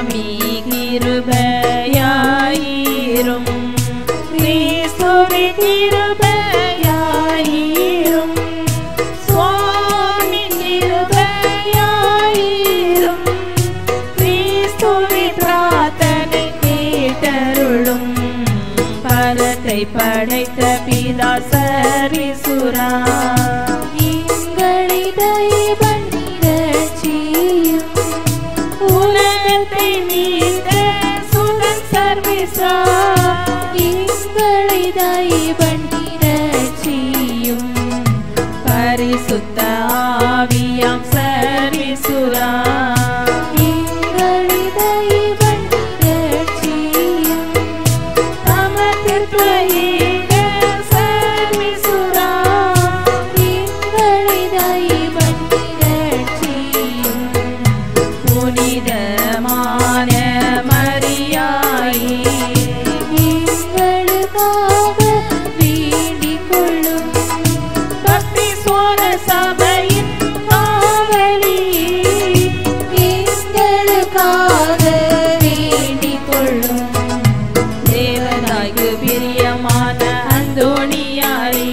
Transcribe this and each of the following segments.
சுவாமி கிருபையாயிரும் கிறிஸ்துவே கிருபையாயிரும் சுவாமி கிருபையாயிரும் கிறிஸ்துவே பிரார்த்தனை கேட்டருளும் பரத்தை படைத்த பிதா சர்வீசுரா எங்களை தயவன் நிரட்சியும் உலகத்தை மீட்ட சுதன் சர்வீசா எங்களை தயவன் நிரட்சியும் பரிசுத்த ஆவியாம் சர்வீசுரா எங்களை தயவன் நிரட்சியும் தமத்திற்கு ஈக சர்வீசுரா எங்களை தயவன் நிரட்சியும் புனிதமான மரியாயே எங்களுக்காக வேண்டிக் கொள்ளும் பக்தி சோர சபையின் காவலி எங்களுக்காக வேண்டிக் கொள்ளும் தேவதாய்க்கு பிரியமான அந்தோணியாரே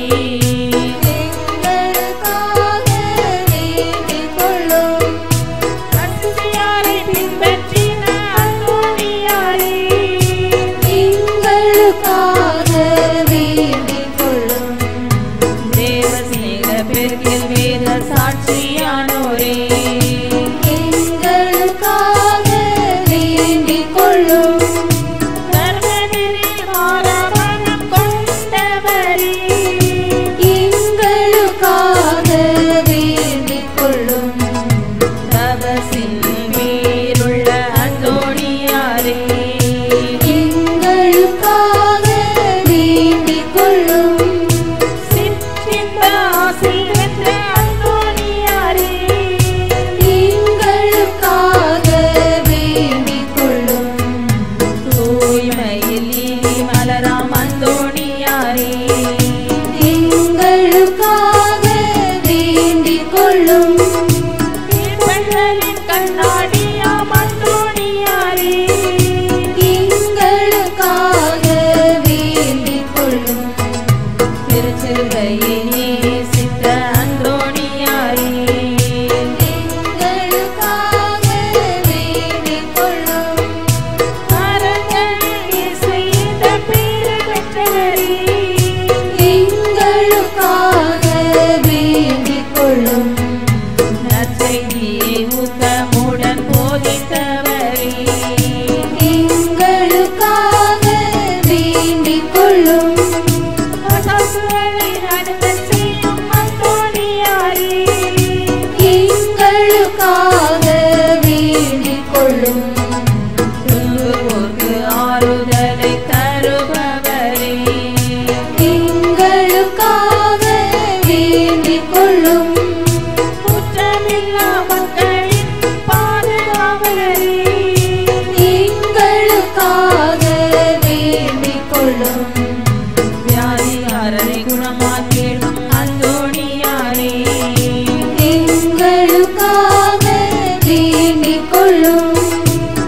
எங்களுக்காக வேண்டிக் கொள்ளும் கசியாரை பின்பற்றின அந்தோணியாரே எங்களுக்காக வேண்டிக் கொள்ளும் தேவ சிநேக பெருகில் வேத சாட்சியானோரே எங்களுக்காக வேண்டிக் கொள்ளும் சர்வநெறி மாறவனம் கொண்டவரே எங்களுக்காக வேண்டிக் கொள்ளும் தவசின் பேருள்ள அந்தோணியாரே எங்களுக்காக வேண்டிக் கொள்ளும் சிற்றின்ப ஆசை பெற்ற அந்தோணியாரே எங்களுக்காக வேண்டிக் கொள்ளும் தூய்மையில் நீலி மலராம் அந்தோணியாரே எங்களுக்காக வேண்டிக் கொள்ளும் பெண்களின் கண்ணாடியாம் அந்தோணியாரே எங்களுக்காக வேண்டிக் கொள்ளும் திருச்சிலுவையை நேசித்த அந்தோணியாரே எங்களுக்காக வேண்டிக் கொள்ளும் அரண்களில் செய்த பேறு பெற்றவரே எங்களுக்காக வேண்டிக் கொள்ளும் நற்செய்தியை ஊக்கமுடன் போதித்தவரே எங்களுக்காக வேண்டிக் கொள்ளும் பசாசுகளை நடத்தச் செய்யும் அந்தோணியாரே எங்களுக்காக வேண்டிக் கொள்ளும் துன்புவோர்க்கு ஆறுதலை தருபவரே எங்களுக்காக வேண்டிக் கொள்ளும் குற்றமில்லா மக்களின் பாதுகாவலரே எங்களுக்காக வேண்டிக் கொள்ளும் வியாதிகாரரை குணமாக்கிடும் அந்தோணியாரே எங்களுக்காக வேண்டிக் கொள்ளும்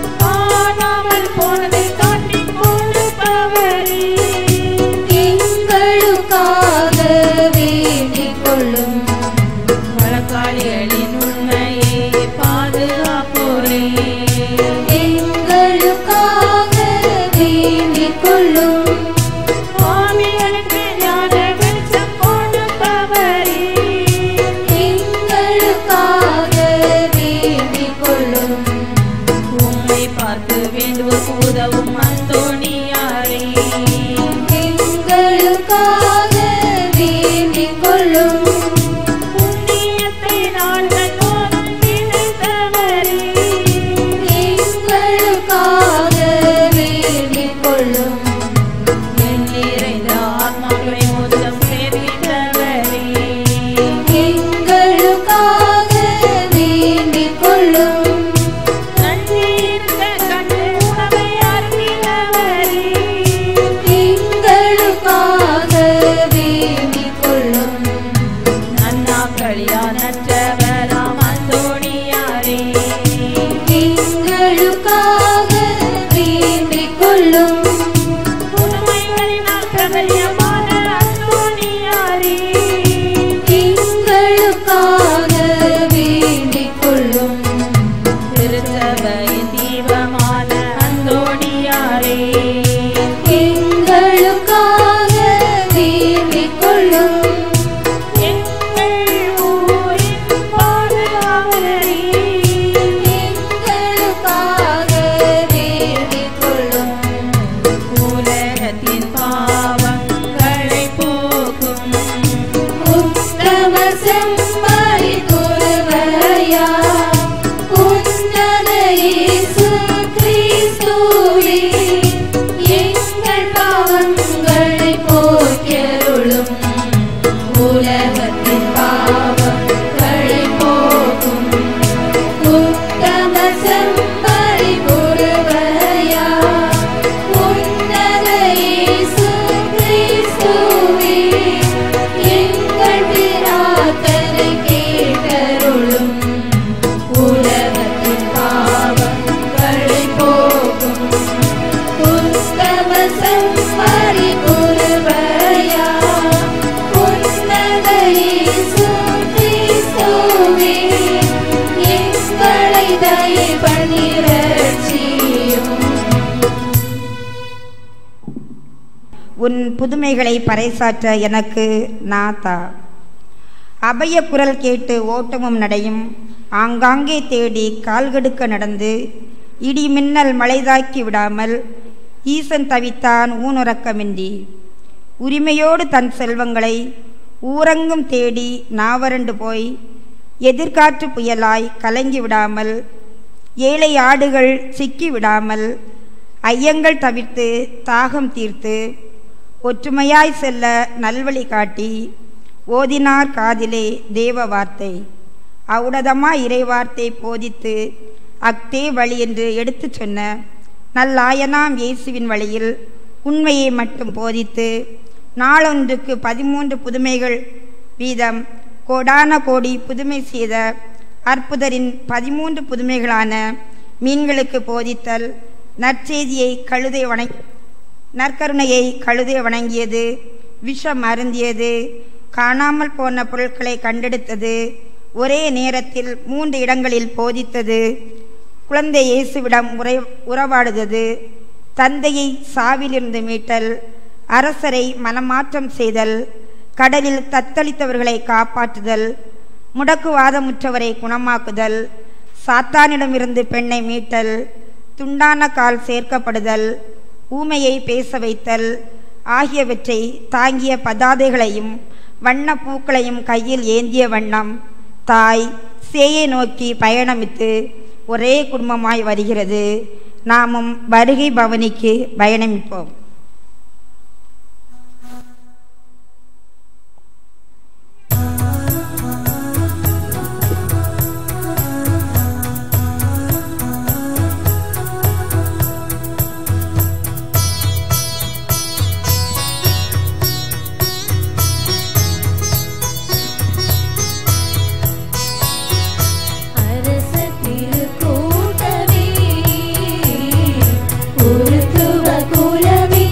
உன் புதுமைகளை பறைசாற்ற எனக்கு நாத்தா அபய குரல் கேட்டு ஓட்டமும் நடையும் ஆங்காங்கே தேடி கால்கெடுக்க நடந்து இடி மின்னல் மழைதாக்கி விடாமல் ஈசன் தவித்தான் ஊனுறக்கமின்றி உரிமையோடு தன் செல்வங்களை ஊரங்கும் தேடி நாவரண்டு போய் எதிர்காற்று புயலாய் கலங்கி விடாமல் ஏழை ஆடுகள் சிக்கி விடாமல் ஐயங்கள் தவிர்த்து தாகம் தீர்த்து ஒற்றுமையாய் செல்ல நல்வழி காட்டி ஓதினார் காதிலே தேவ வார்த்தை அவுடதமாய் இறைவார்த்தை போதித்து அக்தே வழி என்று எடுத்துச் சொன்ன நல்லாயனாம் இயேசுவின் வழியில் உண்மையை மட்டும் போதித்து நாளொன்றுக்கு பதிமூன்று புதுமைகள் வீதம் கோடான கோடி புதுமை செய்த அற்புதரின் பதிமூன்று புதுமைகளான மீன்களுக்கு போதித்தல் நற்செய்தியை கழுதை வண நற்கருணையை கழுதை வணங்கியது விஷம் அருந்தியது காணாமல் போன பொருட்களை கண்டெடுத்தது ஒரே நேரத்தில் மூன்று இடங்களில் போதித்தது குழந்தை இயேசுவிடம் உரை உறவாடுதது தந்தையை சாவிலிருந்து மீட்டல் அரசரை மனமாற்றம் செய்தல் கடலில் தத்தளித்தவர்களை காப்பாற்றுதல் முடக்குவாதமுற்றவரை குணமாக்குதல் சாத்தானிடமிருந்து பெண்ணை மீட்டல் துண்டான கால் சேர்க்கப்படுதல் ஊமையை பேச வைத்தல் ஆகியவற்றை தாங்கிய பதாதைகளையும் வண்ண பூக்களையும் கையில் ஏந்திய வண்ணம் தாய் சேயை நோக்கி பயணமித்து ஒரே குடும்பமாய் வருகிறது நாமும் வருகை பவனிக்கு பயணமிப்போம் அரச திருக்கூட்டமே குருத்துவ குலமே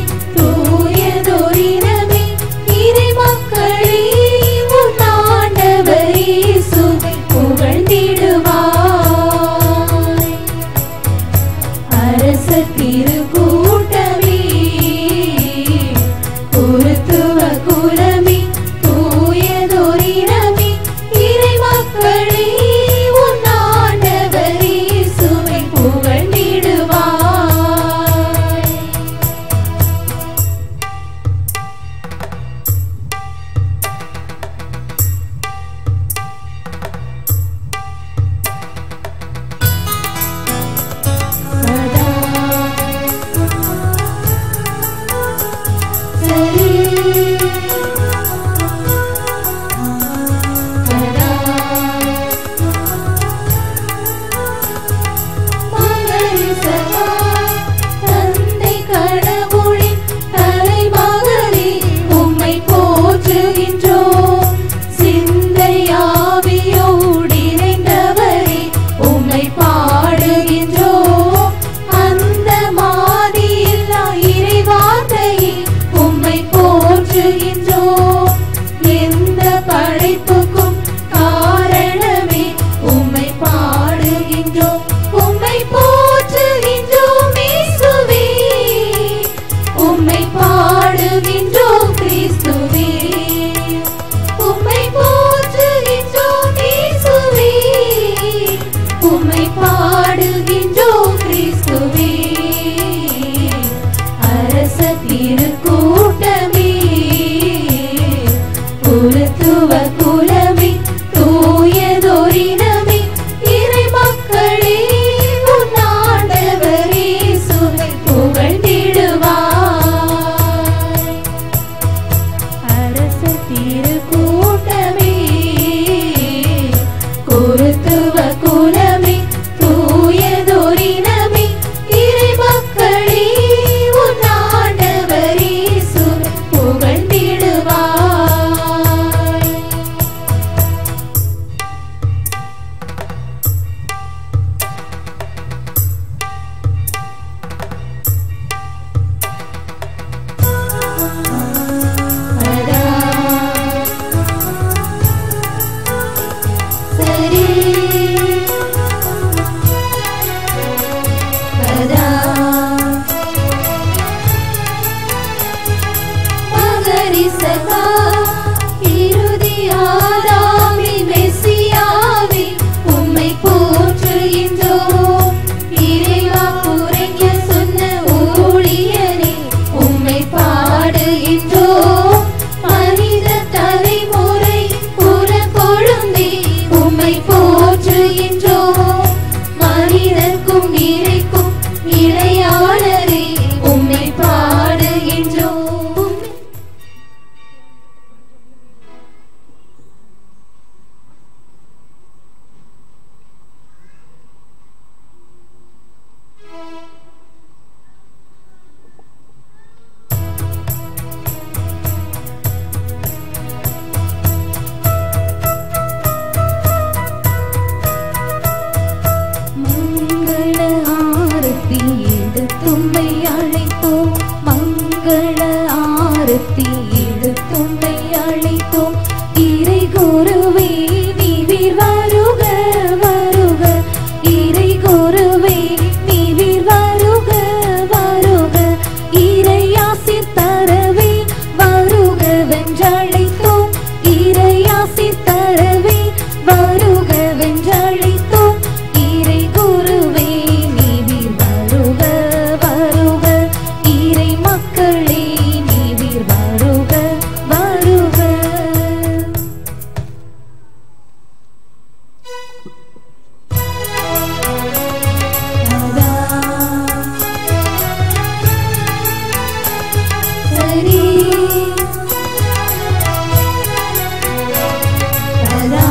ஆரத்தி எடுத்தும்மை அழைத்தோம் மங்கள ஆரத்தி எடுத்தும்மை அழைத்தோம் இறை குருவே நீவிர் வருக வருக இறை குருவே நீவிர் வருக வருக இறையாசிர் தரவே வருக வென்றழைத்தோம் இறையாசிர் தரவே வருக வென்றழைத்தோம் இறை குருவே நீவிர் வருக வருக இறை மக்களே நீவிர் வருக வருக சரி ததா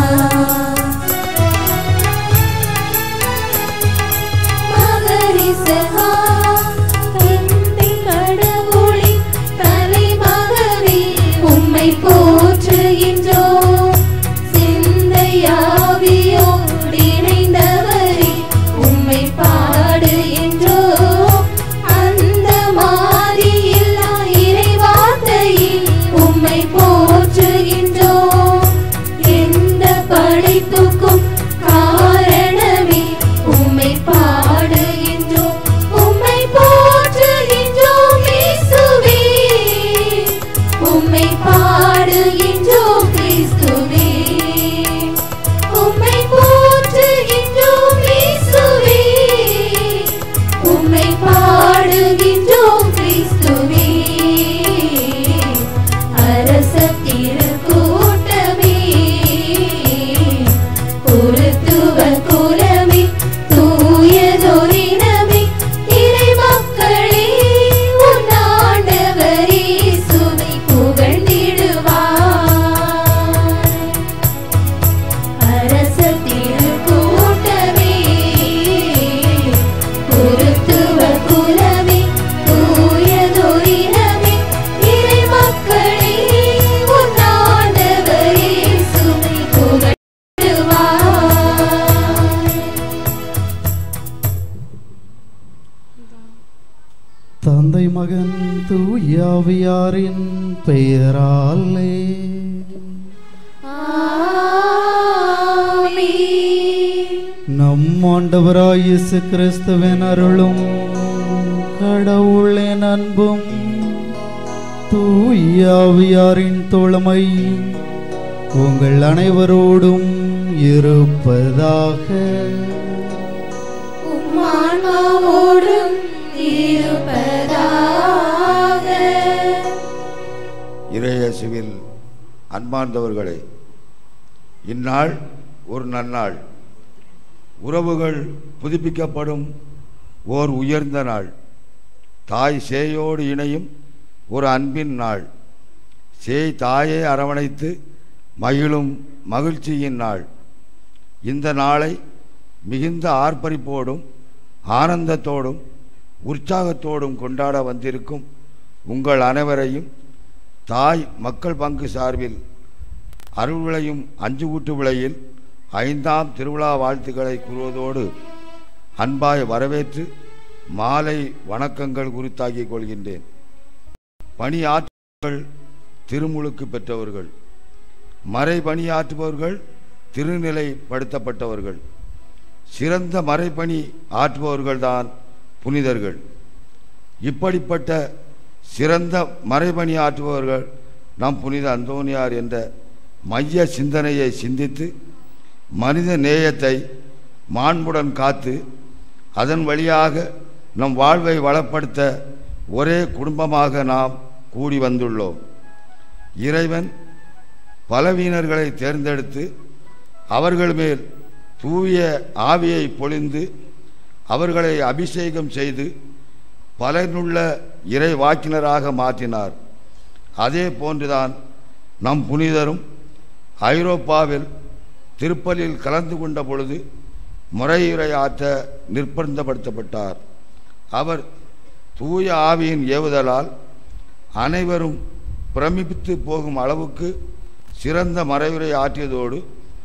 மகரிசகா தந்தை கடவுளே தலைமகனே உம்மை போற்றுகின்றோம் சிந்தையாவியோடு இணைந்தவரே உம்மை பாடுகின்றோம் அந்த மாதிரியில்லா இறைவார்த்தையில் உம்மை போற்றுகின்றோம் எந்த படைப்புக்கும் காரணமே உம்மை பாடுகின்றோம் உம்மை போற்றுகின்றோம் இயேசுவே உம்மை பாடுகின்றோம் கிறிஸ்துவே உம்மை போற்றுகின்றோம் இயேசுவே உம்மை பாடுகின்றோம் கிறிஸ்துவே அரச திருக்கூட்டமே குருத்துவ குலமே தூயதொரினமே இறை மக்களே உன் ஆண்டவரே சுவை புகழ்ந்திடுவார் அரச திருக்கூட்டமே குருத்துவ குலமே தூயதொரினமே இறை மக்களே உன் ஆண்டவரே சுவை புகழ்ந்திடுவார் தந்தை மகன் தூயாவியாரின் பெயராலே ஆமென். நம் ஆண்டவராய் இயேசு கிறிஸ்துவின் அருளும் கடவுளின் அன்பும் தூயாவியாரின் தோழமை உங்கள் அனைவரோடும் இருப்பதாக உம்மான்மாவோடும் இருப்பதாக இறையேசுவில் அன்பார்ந்தவர்களே இந்நாள் ஒரு நன்னாள் உறவுகள் புதுப்பிக்கப்படும் ஓர் உயர்ந்த நாள் தாய் சேயோடு இணையும் ஒரு அன்பின் நாள் சேய் தாயை அரவணைத்து மகிழும் மகிழ்ச்சியின் நாள் இந்த நாளை மிகுந்த ஆர்ப்பரிப்போடும் ஆனந்தத்தோடும் உற்சாகத்தோடும் கொண்டாட வந்திருக்கும் உங்கள் அனைவரையும் தாய் மக்கள் பங்கு சார்பில் அருள் விளையும் அஞ்சு ஊட்டு விளையில் ஐந்தாம் திருவிழா வாழ்த்துக்களை கூறுவதோடு அன்பாய் வரவேற்று மாலை வணக்கங்கள் குறித்தாக்கிக் கொள்கின்றேன் பணி ஆற்றுபவர்கள் திருமுழுக்கு பெற்றவர்கள் மறை பணியாற்றுபவர்கள் திருநிலைப்படுத்தப்பட்டவர்கள் சிறந்த மறைப்பணி ஆற்றுபவர்கள்தான் புனிதர்கள் இப்படிப்பட்ட சிறந்த மறைபணி ஆற்றுபவர்கள் நம் புனித அந்தோனியார் என்ற மைய சிந்தனையை சிந்தித்து மனித நேயத்தை மாண்புடன் காத்து அதன் வழியாக நம் வாழ்வை வளப்படுத்த ஒரே குடும்பமாக நாம் கூடி வந்துள்ளோம் இறைவன் பலவீனர்களை தேர்ந்தெடுத்து அவர்கள் மேல் தூய ஆவியை பொழிந்து அவர்களை அபிஷேகம் செய்து பலனுள்ள இறை வாக்கினராக மாற்றினார் அதே போன்றுதான் நம் புனிதரும் ஐரோப்பாவில் திருப்பலில் கலந்து கொண்ட பொழுது முறையுரை ஆற்ற நிர்பந்தப்படுத்தப்பட்டார் அவர் தூய ஆவியின் ஏவுதலால் அனைவரும் பிரமித்து போகும் அளவுக்கு சிறந்த மறைவுரை ஆற்றியதோடு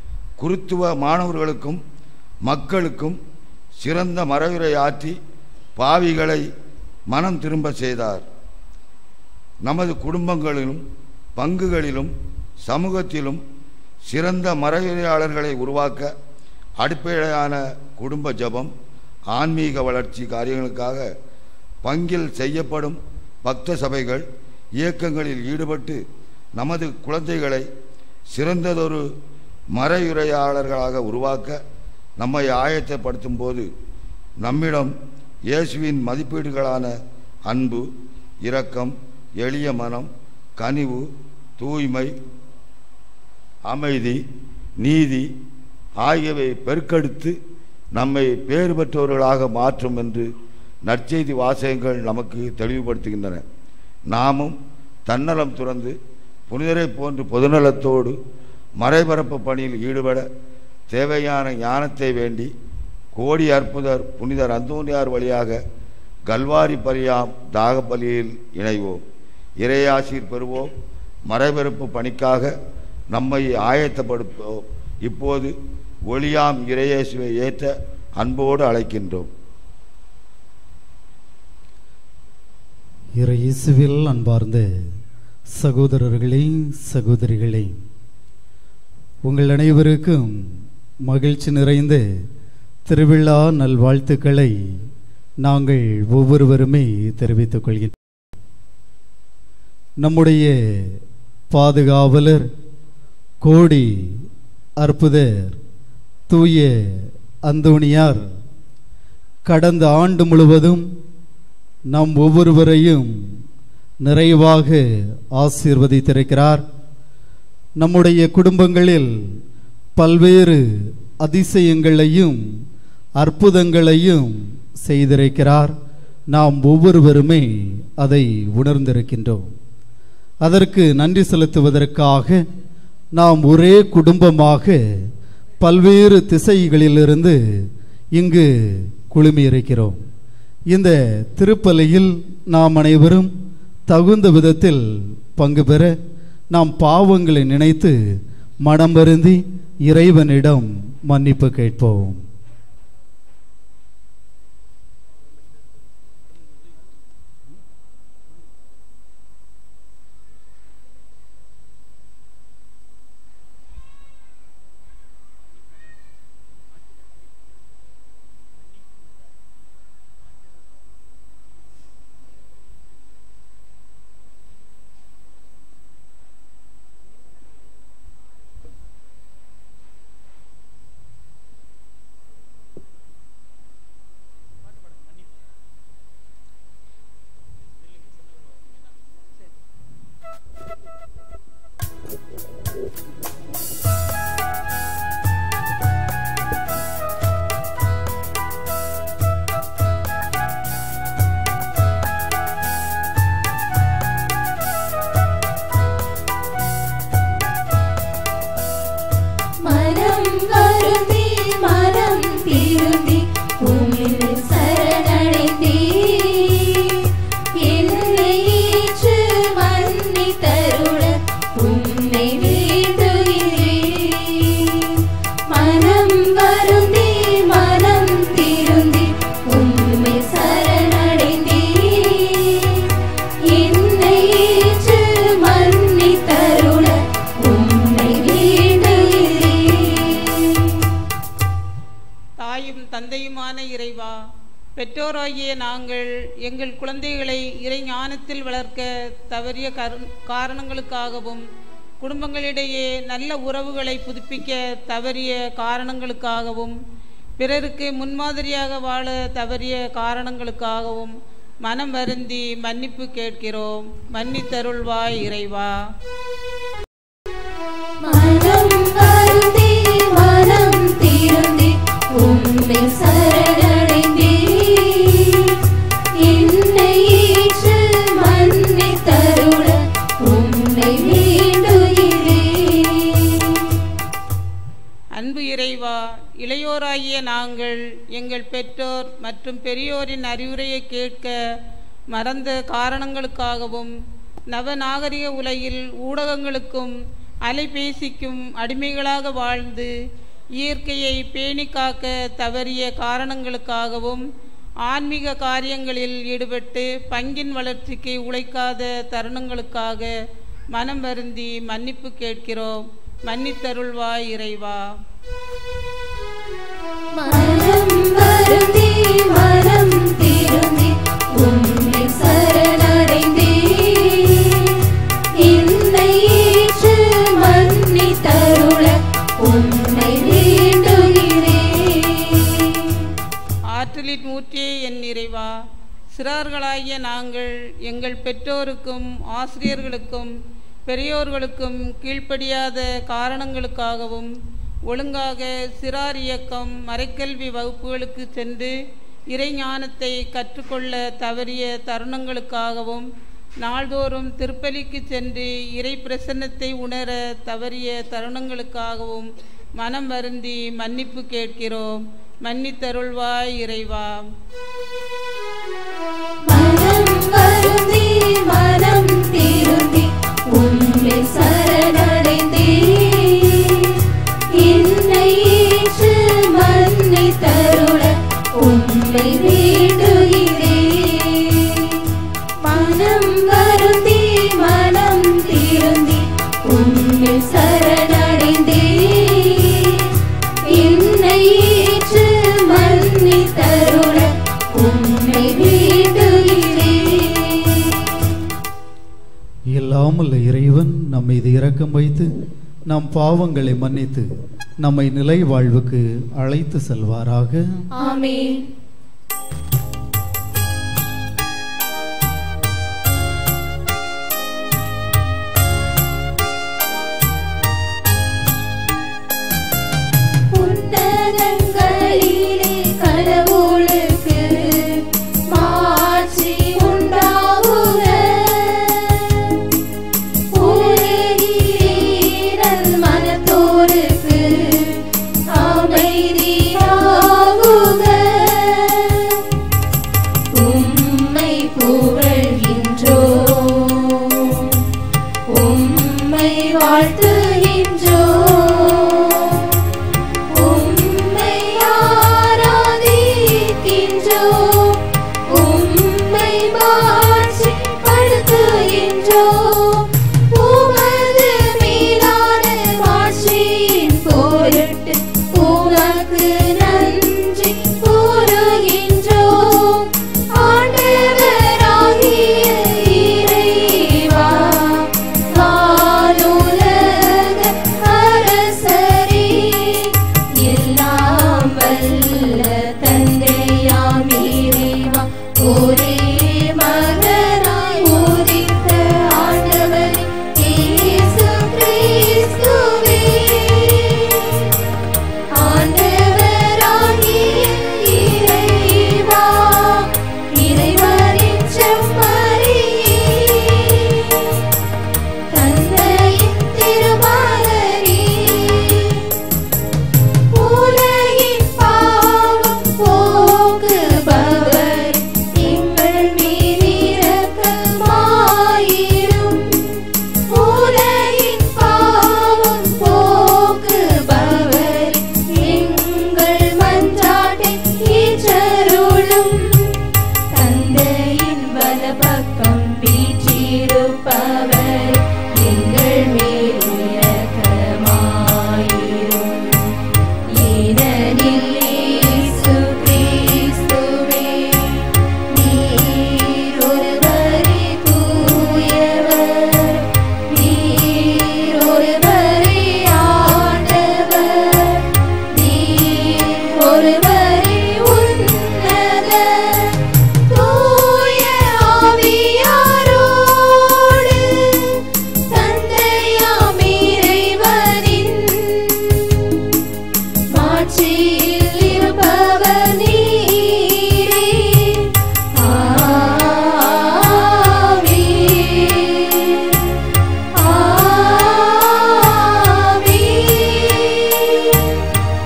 குருத்துவ மாணவர்களுக்கும் மக்களுக்கும் சிறந்த மறைவுரை ஆற்றி பாவிகளை மனம் திரும்ப செய்தார் நமது குடும்பங்களிலும் பங்குகளிலும் சமூகத்திலும் சிறந்த மறைவுரையாளர்களை உருவாக்க அடிப்படையான குடும்ப ஜபம் ஆன்மீக வளர்ச்சி காரியங்களுக்காக பங்கில் செய்யப்படும் பக்த சபைகள் இயக்கங்களில் ஈடுபட்டு நமது குழந்தைகளை சிறந்ததொரு மறையுரையாளர்களாக உருவாக்க நம்மை ஆயத்தப்படுத்தும் போது நம்மிடம் இயேசுவின் மதிப்பீடுகளான அன்பு இரக்கம் எளிய மனம் கனிவு தூய்மை அமைதி நீதி ஆகியவை பெருக்கெடுத்து நம்மை பேறு பெற்றவர்களாக மாற்றும் என்று நற்செய்தி வாசகங்கள் நமக்கு தெளிவுபடுத்துகின்றன நாமும் தன்னலம் துறந்து புனிதரை போன்று பொதுநலத்தோடு மறைபரப்பு பணியில் ஈடுபட தேவையான ஞானத்தை வேண்டி கோடி அற்புதர் புனிதர் அந்தோனியார் வழியாக கல்வாரி பலியாம் தாகபலியில் இணைவோம் இறையாசீர் பெறுவோம் மறைபரப்பு பணிக்காக நம்மை ஆயத்தப்படுத்துவோம் இப்போது ஒளியாம் இறையேசுவை ஏற்ற அன்போடு அழைக்கின்றோம் இறை இயேசுவில் அன்பார்ந்த சகோதரர்களே சகோதரிகளே உங்கள் அனைவருக்கும் மகிழ்ச்சி நிறைந்த திருவிழா நல்வாழ்த்துக்களை நாங்கள் ஒவ்வொருவருமே தெரிவித்துக் கொள்கின்றோம் நம்முடைய பாதுகாவலர் கோடி அற்புதர் தூய அந்தோணியார் கடந்த ஆண்டு முழுவதும் நம் ஒவ்வொருவரையும் நிறைவாக ஆசீர்வதித்திருக்கிறார் நம்முடைய குடும்பங்களில் பல்வேறு அதிசயங்களையும் அற்புதங்களையும் செய்திருக்கிறார் நாம் ஒவ்வொருவருமே அதை உணர்ந்திருக்கின்றோம் அதற்கு நன்றி செலுத்துவதற்காக நாம் ஒரே குடும்பமாக பல்வேறு திசைகளிலிருந்து இங்கு குழுமியிருக்கிறோம் இந்த திருப்பலியில் நாம் அனைவரும் தகுந்த விதத்தில் பங்கு பெற நாம் பாவங்களை நினைத்து மனம் வருந்தி இறைவனிடம் மன்னிப்பு கேட்போம் மனம் வருந்தி மனம் திருந்தி உம்மில் சரணடைந்தே என்னை ஏற்று மன்னித்தருள உம்மை வேண்டுகிறேன் மனம் வருந்தி மனம் திருந்தி உம்மை சரணடைந்தே என்னை ஏற்று மன்னித்தருள உம்மை வேண்டுகிறேன் தாயும் தந்தையுமான இறைவா பெற்றோராகிய நாங்கள் எங்கள் குழந்தைகளை இறை ஞானத்தில் வளர்க்க தவறிய கரு- காரணங்களுக்காகவும் குடும்பங்களிடையே நல்ல உறவுகளை புதுப்பிக்க தவறிய காரணங்களுக்காகவும் பிறருக்கு முன்மாதிரியாக வாழ தவறிய காரணங்களுக்காகவும் மனம் வருந்தி மன்னிப்பு கேட்கிறோம் மன்னித்தருள்வாய் இறைவா மனம் வருந்தி மனம் திருந்தி உம்மை சரணடைந்தே என்னை ஏற்று மன்னித்தருள உம்மை வேண்டுகிறேன் அன்பு இறைவா இளையோராகிய நாங்கள் எங்கள் பெற்றோர் மற்றும் பெரியோரின் அறிவுரையை கேட்க மறந்த காரணங்களுக்காகவும் நவநாகரிக உலகில் ஊடகங்களுக்கும் அலைபேசிக்கும் அடிமைகளாக வாழ்ந்து இயற்கையை பேணி காக்க தவறிய காரணங்களுக்காகவும் ஆன்மீக காரியங்களில் ஈடுபட்டு பங்கின் வளர்ச்சிக்கு உழைக்காத தருணங்களுக்காக மனம் வருந்தி மன்னிப்பு கேட்கிறோம் மன்னித்தருள்வாய் இறைவா மனம் வருந்தி மனம் திருந்தி உம்மை சரணடைந்தே என்னை ஏற்று மன்னித்தருள உம்மை வேண்டுகிறேன் ஆற்றலின் ஊற்றியே என் இறைவா சிறார்களாகிய நாங்கள் எங்கள் பெற்றோருக்கும் ஆசிரியர்களுக்கும் பெரியோர்களுக்கும் கீழ்ப்படியாத காரணங்களுக்காகவும் ஒழுங்காக சிறார் இயக்கம் மறைக்கல்வி வகுப்புகளுக்கு சென்று இறைஞானத்தை கற்றுக்கொள்ள தவறிய தருணங்களுக்காகவும் நாள்தோறும் திருப்பலிக்கு சென்று இறை பிரசன்னத்தை உணர தவறிய தருணங்களுக்காகவும் மனம் வருந்தி மன்னிப்பு கேட்கிறோம் மன்னித்தருள்வாய் இறைவா மனம் வருந்தி மனம் திருந்தி உம்மை சரணடைந்தே என்னை ஏற்று மன்னித்தருள உம்மை வேண்டுகிறேன் மனம் வருந்தி மனம் திருந்தி உம்மை சரணடைந்தே என்னை ஏற்று மன்னித்தருள உம்மை வேண்டுகிறேன் இல்லாமல் இறைவன் நம் மீது இரக்கம் வைத்து நம் பாவங்களை மன்னித்து நம்மை நிலை வாழ்வுக்கு அழைத்து செல்வாராக ஆமென் உன்னதங்களிலே கடவுளுக்கு மாட்சி உண்டாகுக உலகில் மனத்தோருக்கு அமைதியாகுக உம்மை புகழ்கின்றோம் உம்மை வாழ்த்துகின்றோம் உம்மை ஆராதிக்கின்றோம் உம்மை மாட்சிப்படுத்துகின்றோம் உமது மேலான மாட்சியின் பொருட்டு உமக்கு நன்றி கூறுகின்றோம் ஆண்டவராகிய இறைவா வானுலக அரசரே எல்லாம் வல்ல தந்தையாம் இறைவா ஒரே மகனாய் உதித்த ஆண்டவரே இயேசு கிறிஸ்துவே ஆண்டவராகிய இறைவா இறைவரின் செம்மறியே தந்தையின் திருமகனே உலகின் பாவம் போக்குபவர் எங்கள் மீது இரக்கமாயிரும் உலகின் பாவம் போக்குபவர் எங்கள் மன்றாட்டை ஏற்றருளும் தந்தையின் வலப்பக்கம் வீற்றிருப்பவர் எங்கள் மேல் இரக்கமாயிரும் ஏனெனில் இயேசு கிறிஸ்துவே நீர் ஒருவரே தூயவர் நீர் ஒருவரே ஆண்டவர் நீர் ஒருவரே உன்னதர் தூய ஆவியாரோடு தந்தையாம் இறைவனின் மாட்சியில் இருப்பவர் நீரே ஆமென் ஆமென்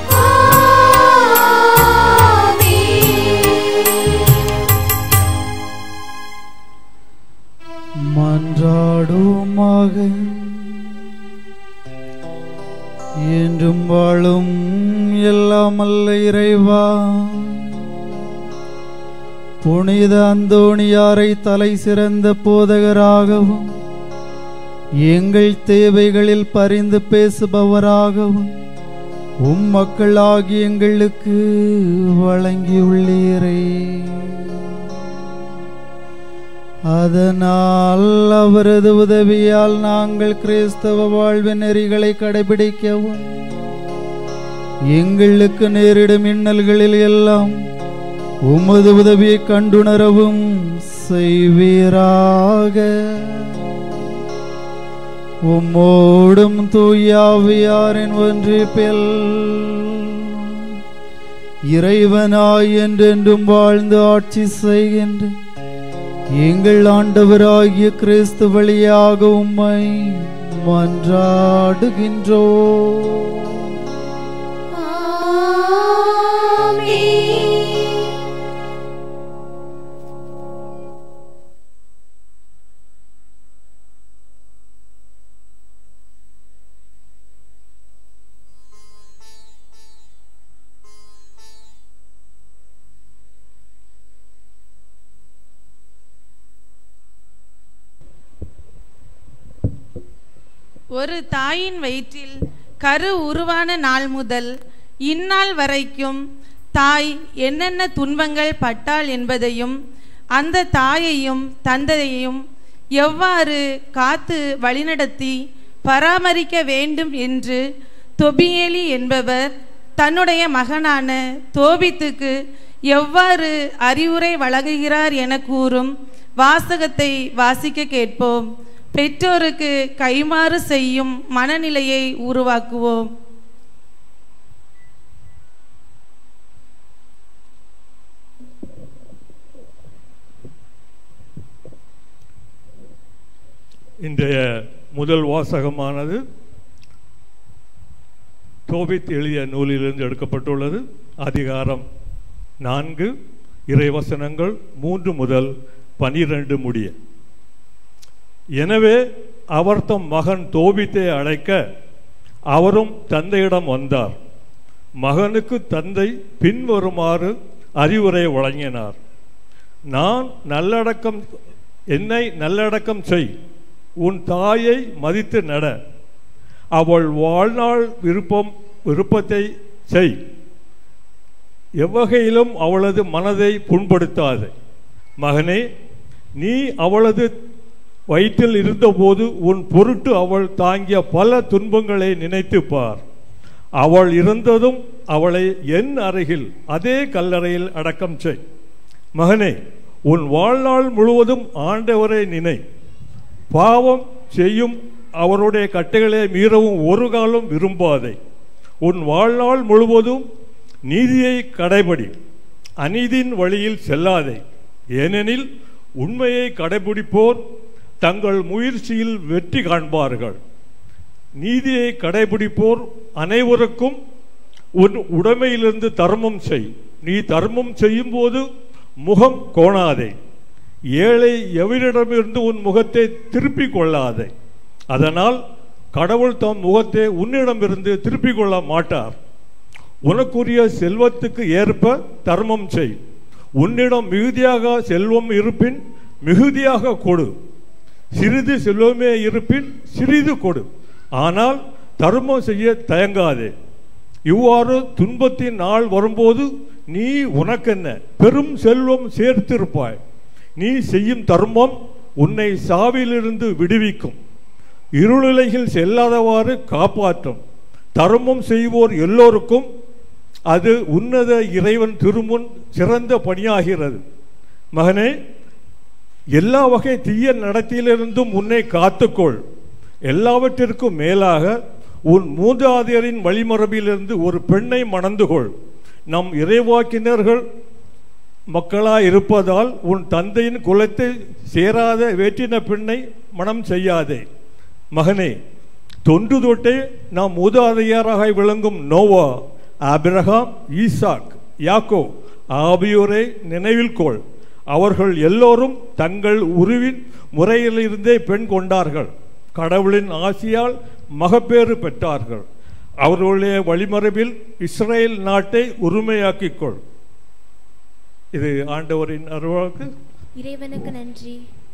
ஆமென் மன்றாடுமாக என்றும் வாழும் எல்லாம் அல்ல இறைவா புனித அந்தோணியாரை தலை சிறந்த போதகராகவும் எங்கள் தேவைகளில் பரிந்து பேசுபவராகவும் உம் மக்களாகி எங்களுக்கு வழங்கியுள்ளீரே அதனால் அவரது உதவியால் நாங்கள் கிறிஸ்தவ வாழ்வின் நெறிகளை கடைபிடிக்கவும் எங்களுக்கு நேரிடும் இன்னல்களில் எல்லாம் உமது உதவியை கண்டுணரவும் செய்வீராக உம்மோடும் தூயாவியாரின் ஒன்றிப்பில் இறைவனாய் என்றென்றும் வாழ்ந்து ஆட்சி செய்கின்ற எங்கள் ஆண்டவராகிய கிறிஸ்து வழியாக உம்மை மன்றாடுகின்றோ ஆமென் ஒரு தாயின் வயிற்றில் கரு உருவான நாள் முதல் இந்நாள் வரைக்கும் தாய் என்னென்ன துன்பங்கள் பட்டாள் என்பதையும் அந்த தாயையும் தந்தையையும் எவ்வாறு காத்து வழிநடத்தி பராமரிக்க வேண்டும் என்று தொபியேலி என்பவர் தன்னுடைய மகனான தோபித்துக்கு எவ்வாறு அறிவுரை வழங்குகிறார் என கூறும் வாசகத்தை வாசிக்க கேட்போம் பெற்றோருக்கு கைமாறு செய்யும் மனநிலையை உருவாக்குவோம் இன்றைய முதல் வாசகமானது தோபித் எழுதிய நூலிலிருந்து எடுக்கப்பட்டுள்ளது அதிகாரம் நான்கு இறைவசனங்கள் மூன்று முதல் பனிரெண்டு முடிய எனவே அவர் தம் மகன் தோபித்தை அழைக்க அவரும் தந்தையிடம் வந்தார் மகனுக்கு தந்தை பின்வருமாறு அறிவுரை வழங்கினார் நான் நல்லடக்கம் என்னை நல்லடக்கம் செய் உன் தாயை மதித்து நட அவள் வாழ்நாள் விருப்பம் விருப்பத்தை செய் எவ்வகையிலும் அவளது மனதை புண்படுத்தாதே மகனே நீ அவளது வயிற்றில் இருந்தபோது உன் பொருட்டு அவள் தாங்கிய பல துன்பங்களை நினைத்துப் பார் அவள் இருந்ததும் அவளை என் அருகில் அதே கல்லறையில் அடக்கம் செய் மகனே உன் வாழ்நாள் முழுவதும் ஆண்டவரை நினை பாவம் செய்யும் அவருடைய கட்டைகளை மீறவும் ஒரு காலம் விரும்பாதே உன் வாழ்நாள் முழுவதும் நீதியை கடைபடி அநீதியின் வழியில் செல்லாதே ஏனெனில் உண்மையை கடைபிடிப்போர் தங்கள் முயற்சியில் வெற்றி காண்பார்கள் நீதியை கடைபிடிப்போர் அனைவருக்கும் உன் உடைமையிலிருந்து தர்மம் செய் நீ தர்மம் செய்யும்போது முகம் கோணாதே ஏழை எவரிடமிருந்து உன் முகத்தை திருப்பிக் கொள்ளாதே அதனால் கடவுள் தம் முகத்தை உன்னிடமிருந்து திருப்பிக் கொள்ள மாட்டார் உனக்குரிய செல்வத்துக்கு ஏற்ப தர்மம் செய் உன்னிடம் மிகுதியாக செல்வம் இருப்பின் மிகுதியாக கொடு சிறிது செல்வமே இருப்பின் சிறிது கொடு ஆனால் தர்மம் செய்ய தயங்காதே இவ்வாறு துன்பத்தின் நாள் வரும்போது நீ உனக்கென்ன பெரும் செல்வம் சேர்த்திருப்பாய் நீ செய்யும் தர்மம் உன்னை சாவிலிருந்து விடுவிக்கும் இருளுலையில் செல்லாதவாறு காப்பாற்றும் தர்மம் செய்வோர் எல்லோருக்கும் அது உன்னத இறைவன் திருமுன் சிறந்த பணியாகிறது மகனே எல்லா வகை தீய நடத்தியிலிருந்தும் உன்னை காத்துக்கொள் எல்லாவற்றிற்கும் மேலாக உன் மூதாதையரின் வழிமரபிலிருந்து ஒரு பெண்ணை மணந்து கொள் நம் இறைவாக்கினர்கள் மக்களாய் இருப்பதால் உன் தந்தையின் குலத்தை சேராத வேற்றின பெண்ணை மனம் செய்யாதே மகனே தொன்று தொட்டே நாம் மூதாதையராக விளங்கும் நோவா ஆபிரகாம் ஈசாக் யாக்கோ ஆகியோரை நினைவில் கொள் அவர்கள் எல்லோரும் தங்கள் உருவின் முறையிலிருந்தே பெண் கொண்டார்கள் கடவுளின் ஆசியால் மகப்பேறு பெற்றார்கள் அவர்களுடைய வழிமரபில் இஸ்ரேல் நாட்டை உரிமையாக்கிக் கொள் இது ஆண்டவரின் அருள்வாக்கு இறைவனுக்கு நன்றி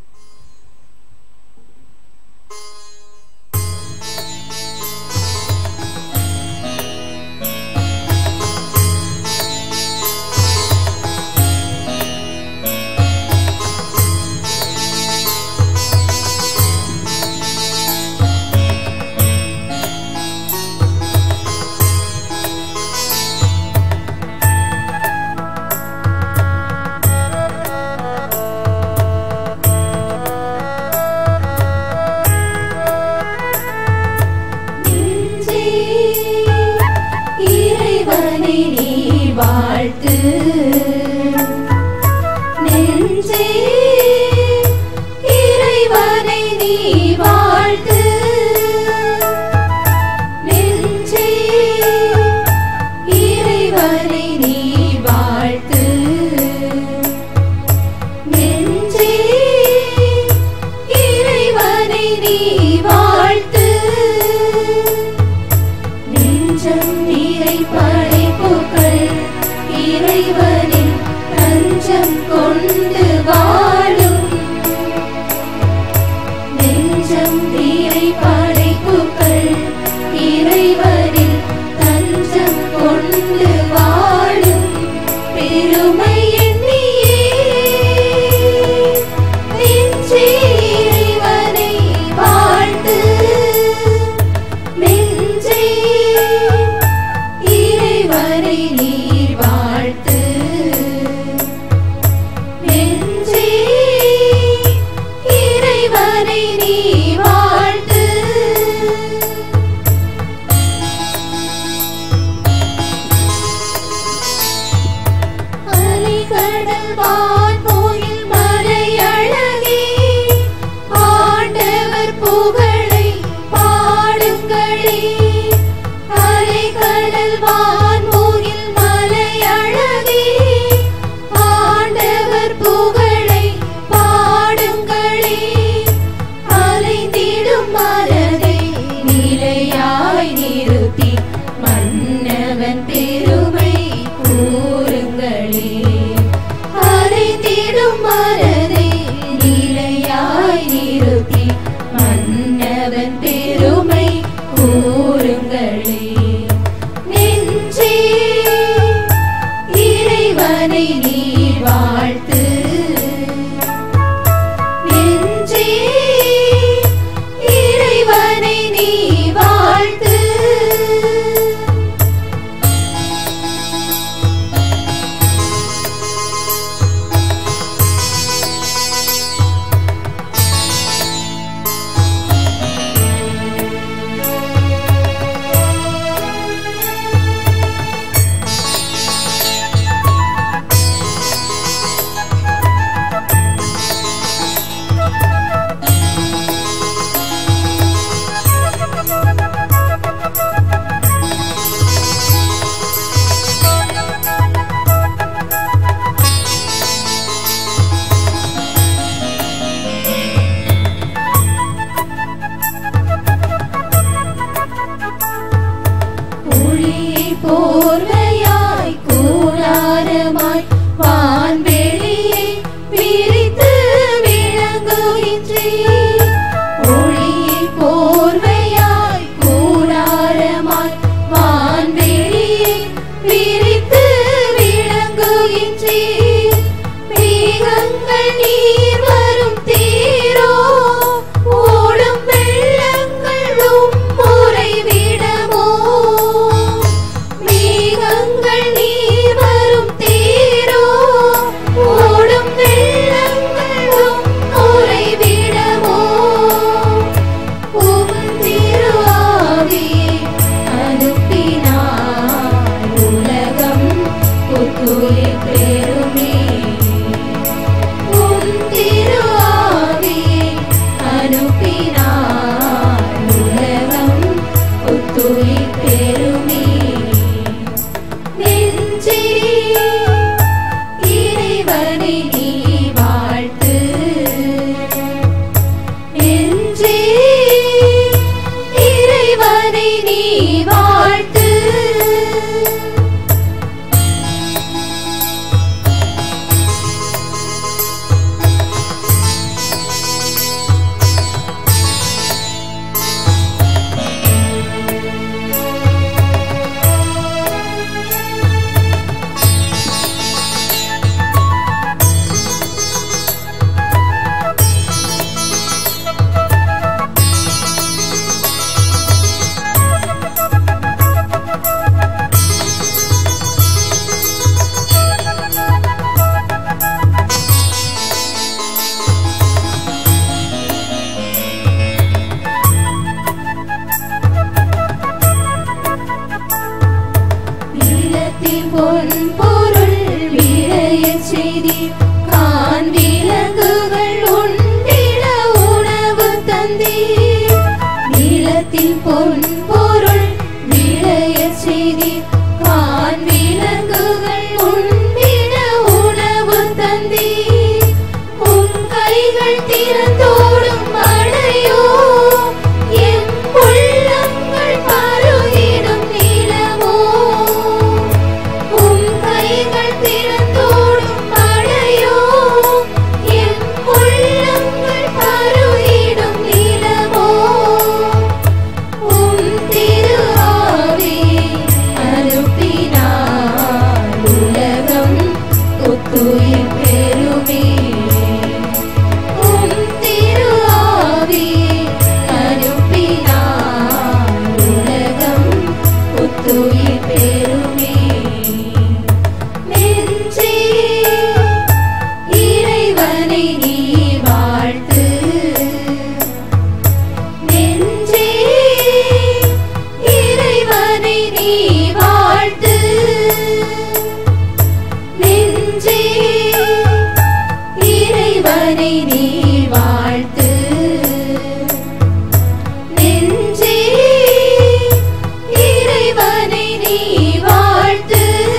நெஞ்சே, இறைவனை நீ வாழ்த்து நெஞ்சே இறைவனை நீ வாழ்த்து நெஞ்சே இறைவனை நீ வாழ்த்து நெஞ்சே இறைவனை நீ வாழ்த்து நெஞ்சம் நீரை படைப்புகள் இறைவனின் தஞ்சம் கொண்டு வாழும் நெஞ்சம் நீரை படைப்புகள் இறைவனின் தஞ்சம் கொண்டு வாழும் பெருமை எண்ணியே நெஞ்சே இறைவனை வாழ்த்து நெஞ்சே இறைவனை நீ வாழ்த்து நெஞ்சே இறைவனை நீ வாழ்த்து அலைகடல் வான்மோயில் மலையழகே ஆண்டவர் புகழை பாடுங்களே அலைகடல் வான்மோயில் மலையழகே ஆண்டவர் புகழை பாடுங்களே அலைந்திடும் மரதை நிலையாய் நிறுத்தி மன்னவன் பெருமை கூறுங்களே அலைந்திடும் மரதை நிலையாய் நிறுத்தி மன்னவன் பெருமை கூறுங்களே நெஞ்சே இறைவனை நீ வாழ்த்து நெஞ்சே இறைவனை நீ வாழ்த்து ஒளியை போர்வையாய் கூடாரமாய் வான்வெளியை விரித்து விளங்குகின்றே ஒளியை போர்வையாய் கூடாரமாய் வான்வெளியை விரித்து விளங்குகின்றே மேகங்கள் நீர் வரும் தேரோ ஓடும் வெள்ளங்களும் உறைவிடமோ மேகங்கள் நீர் வரும் தேரோ ஓடும் வெள்ளங்களும் உறைவிடமோ உம் திரு ஆவியை அனுப்பினார் உலகம் புத்துயிர் பெறுமே உம் திரு இறைவனை நீ வாழ்த்து நெஞ்சே இறைவனை நீ வாழ்த்து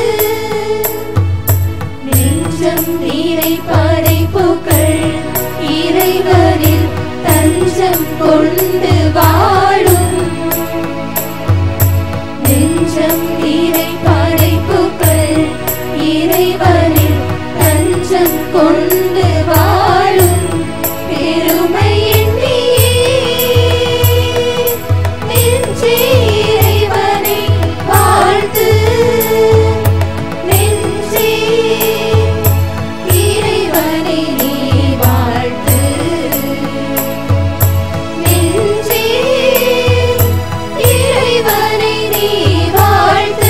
நெஞ்சம் நீரை படைப்புகள் இறைவனில் தஞ்சம் கொண்டு வாழும் நெஞ்சம் நீரை படைப்புகள் இறைவனில் தஞ்சம் கொண்டு வாழும் பெருமை எண்ணியே நெஞ்சே இறைவனை வாழ்த்து நெஞ்சே இறைவனை நீ வாழ்த்து நெஞ்சே இறைவனை நீ வாழ்த்து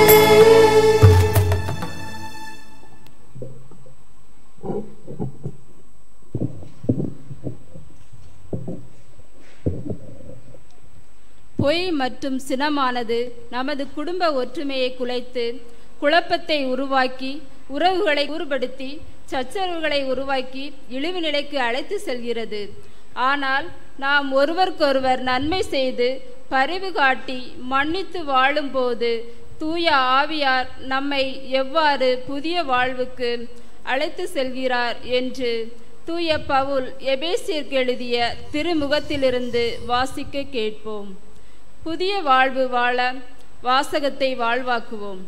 பொய் மற்றும் சினமானது நமது குடும்ப ஒற்றுமையை குலைத்து குழப்பத்தை உருவாக்கி உறவுகளை கூறுபடுத்தி சச்சரவுகளை உருவாக்கி இழிவு நிலைக்கு அழைத்து செல்கிறது ஆனால் நாம் ஒருவருக்கொருவர் நன்மை செய்து பரிவு காட்டி மன்னித்து வாழும்போது தூய ஆவியார் நம்மை எவ்வாறு புதிய வாழ்வுக்கு அழைத்து செல்கிறார் என்று தூய பவுல் எபேசியர்க்கு எழுதிய திருமுகத்திலிருந்து வாசிக்க கேட்போம் புதிய வாழ்வு வாழ வாசகத்தை வாழ்வாக்குவோம்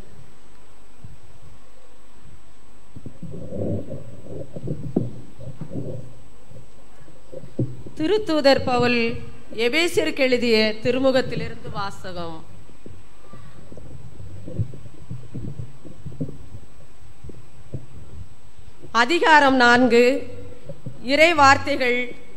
திருத்தூதர் பவுல் எபேசியருக்கு எழுதிய திருமுகத்திலிருந்து வாசகம் அதிகாரம் நான்கு இறை வார்த்தைகள்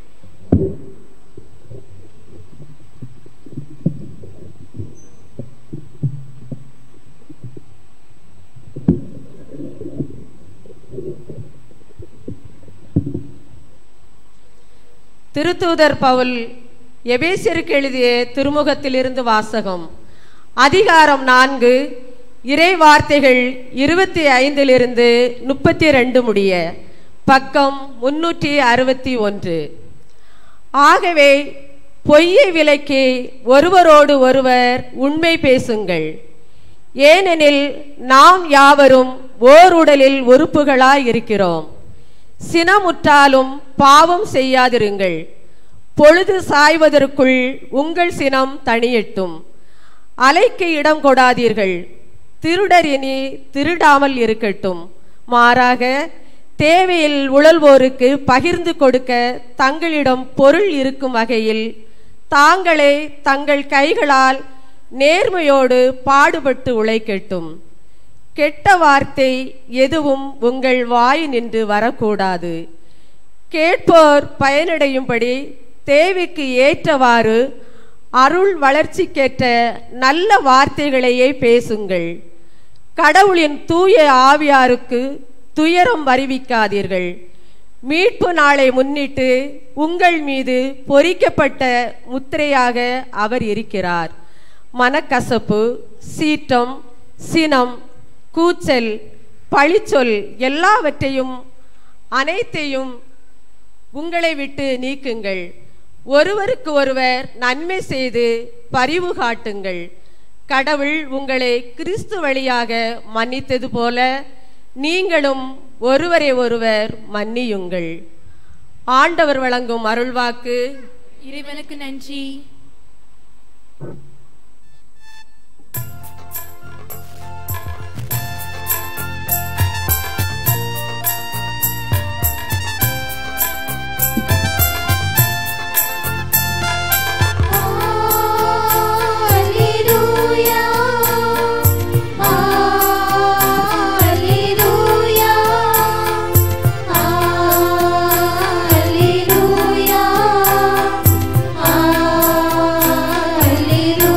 திருத்தூதர் பவுல் எபேசியருக்கு எழுதிய திருமுகத்திலிருந்து வாசகம் அதிகாரம் நான்கு இறை வார்த்தைகள் இருபத்தி ஐந்திலிருந்து முப்பத்தி ரெண்டு முடிய பக்கம் முன்னூற்றி அறுபத்தி ஒன்று ஆகவே பொய்யை விலக்கி ஒருவரோடு ஒருவர் உண்மை பேசுங்கள் ஏனெனில் நாம் யாவரும் ஓர் உடலில் உறுப்புகளாய் இருக்கிறோம் சினமுற்றாலும் பாவம் செய்யாதிருங்கள் பொழுது சாய்வதற்குள் உங்கள் சினம் தணியட்டும் அலைக்கு இடம் கொடாதீர்கள் திருடர் இனி திருடாமல் இருக்கட்டும் மாறாக தேவையில் உழல்வோருக்கு பகிர்ந்து கொடுக்க தங்களிடம் பொருள் இருக்கும் வகையில் தாங்களே தங்கள் கைகளால் நேர்மையோடு பாடுபட்டு உழைக்கட்டும் கெட்ட வார்த்தை எதுவும் உங்கள் வாய் நின்று வரக்கூடாது கேட்போர் பயனடையும்படி தேவைக்கு ஏற்றவாறு அருள் வளர்ச்சிக்கேற்ற நல்ல வார்த்தைகளையே பேசுங்கள் கடவுளின் தூய ஆவியாருக்கு துயரம் வருவிக்காதீர்கள் மீட்பு நாளை முன்னிட்டு உங்கள் மீது பொறிக்கப்பட்ட முத்திரையாக அவர் இருக்கிறார் மனக்கசப்பு சீற்றம் சினம் கூச்சல் பழிச்சொல் எல்லாவற்றையும் அனைத்தையும் உங்களை விட்டு நீக்குங்கள் ஒருவருக்கு ஒருவர் நன்மை செய்து பரிவு காட்டுங்கள் கடவுள் உங்களை கிறிஸ்து வழியாக மன்னித்தது போல நீங்களும் ஒருவரை ஒருவர் மன்னியுங்கள் ஆண்டவர் வழங்கும் அருள்வாக்கு இறைவனுக்கு நன்றி Alleluia. Alleluia. Alleluia. Alleluia.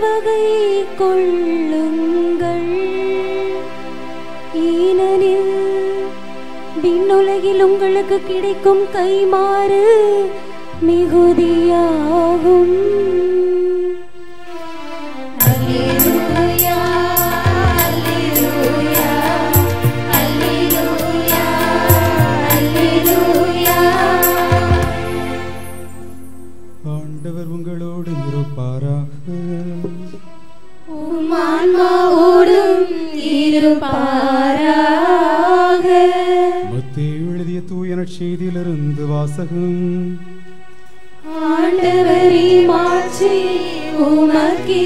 வகை கொள்ளுங்கள் ஏனெனில் விண்ணுலகில் உங்களுக்கு கிடைக்கும் கைமாறு மிகுதியாகும் அல்லேலூயா அல்லேலூயா அல்லேலூயா அல்லேலூயா ஆண்டவர் உங்களோடு இருப்பாராக உம் ஆன்மாவோடும் இருப்பாராக மத்தேயு எழுதிய தூய நற்செய்தியிலிருந்து வாசகம் ஆண்டவரே மாற்றி உமக்கே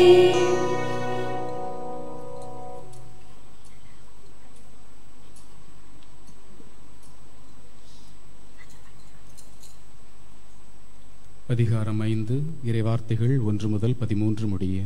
அதிகாரம் ஐந்து இறைவார்த்தைகள் ஒன்று முதல் பதிமூன்று முடிய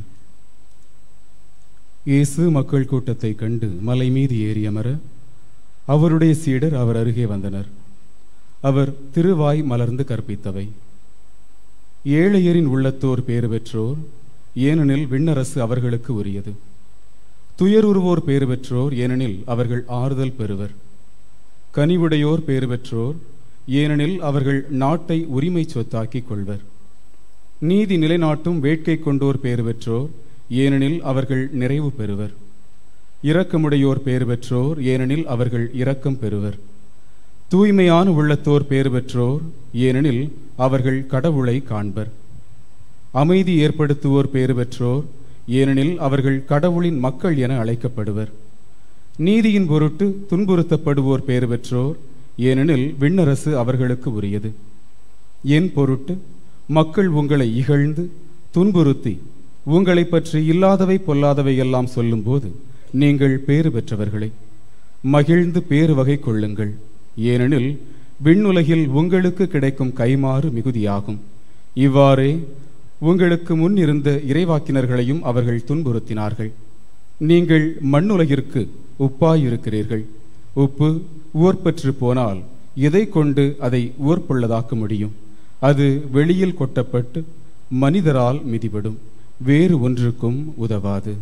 இயேசு மக்கள் கூட்டத்தை கண்டு மலை மீது ஏறி அமர அவருடைய சீடர் அவர் அருகே வந்தனர் அவர் திருவாய் மலர்ந்து கற்பித்தவை ஏழையரின் உள்ளத்தோர் பேறு பெற்றோர் ஏனெனில் விண்ணரசு அவர்களுக்கு உரியது துயருருவோர் பேறு பெற்றோர் ஏனெனில் அவர்கள் ஆறுதல் பெறுவர் கனிவுடையோர் பேறு பெற்றோர் ஏனெனில் அவர்கள் நாட்டை உரிமை சொத்தாக்கிக் கொள்வர் நீதி நிலைநாட்டும் வேட்கை கொண்டோர் பேறு பெற்றோர் ஏனெனில் அவர்கள் நிறைவு பெறுவர் இரக்கமுடையோர் பேறு பெற்றோர் ஏனெனில் அவர்கள் இரக்கம் பெறுவர் தூய்மையான உள்ளத்தோர் பேறு பெற்றோர் ஏனெனில் அவர்கள் கடவுளை காண்பர் அமைதி ஏற்படுத்துவோர் பேறு பெற்றோர் ஏனெனில் அவர்கள் கடவுளின் மக்கள் என அழைக்கப்படுவர் நீதியின் பொருட்டு துன்புறுத்தப்படுவோர் பேறு பெற்றோர் ஏனெனில் விண்ணரசு அவர்களுக்கு உரியது என் பொருட்டு மக்கள் உங்களை இகழ்ந்து துன்புறுத்தி உங்களை பற்றி இல்லாதவை பொல்லாதவை எல்லாம் சொல்லும்போது நீங்கள் பேறு பெற்றவர்களே மகிழ்ந்து பேறு வகை கொள்ளுங்கள் ஏனெனில் விண்ணுலகில் உங்களுக்கு கிடைக்கும் கைமாறு மிகுதியாகும் இவ்வாறே உங்களுக்கு முன் இருந்த இறைவாக்கினர்களையும் அவர்கள் துன்புறுத்தினார்கள் நீங்கள் மண்ணுலகிற்கு உப்பாயிருக்கிறீர்கள் உப்பு உவர்பற்று போனால் எதை கொண்டு அதை உவர்ப்புள்ளதாக்க முடியும் அது வெளியில் கொட்டப்பட்டு மனிதரால் மிதிபடும் வேறு ஒன்றுக்கும் உதவாது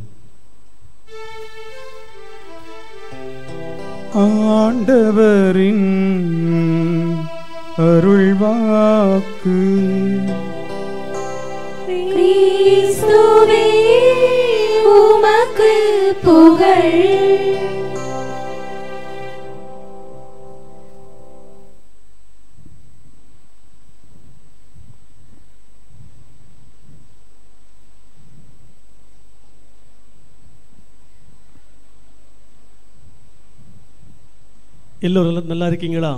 ஆண்டவரின் அருள்வாக்கு கிறிஸ்துவே உமக்கு புகழ் எல்லோரும் நல்லா- நல்லா இருக்கீங்களா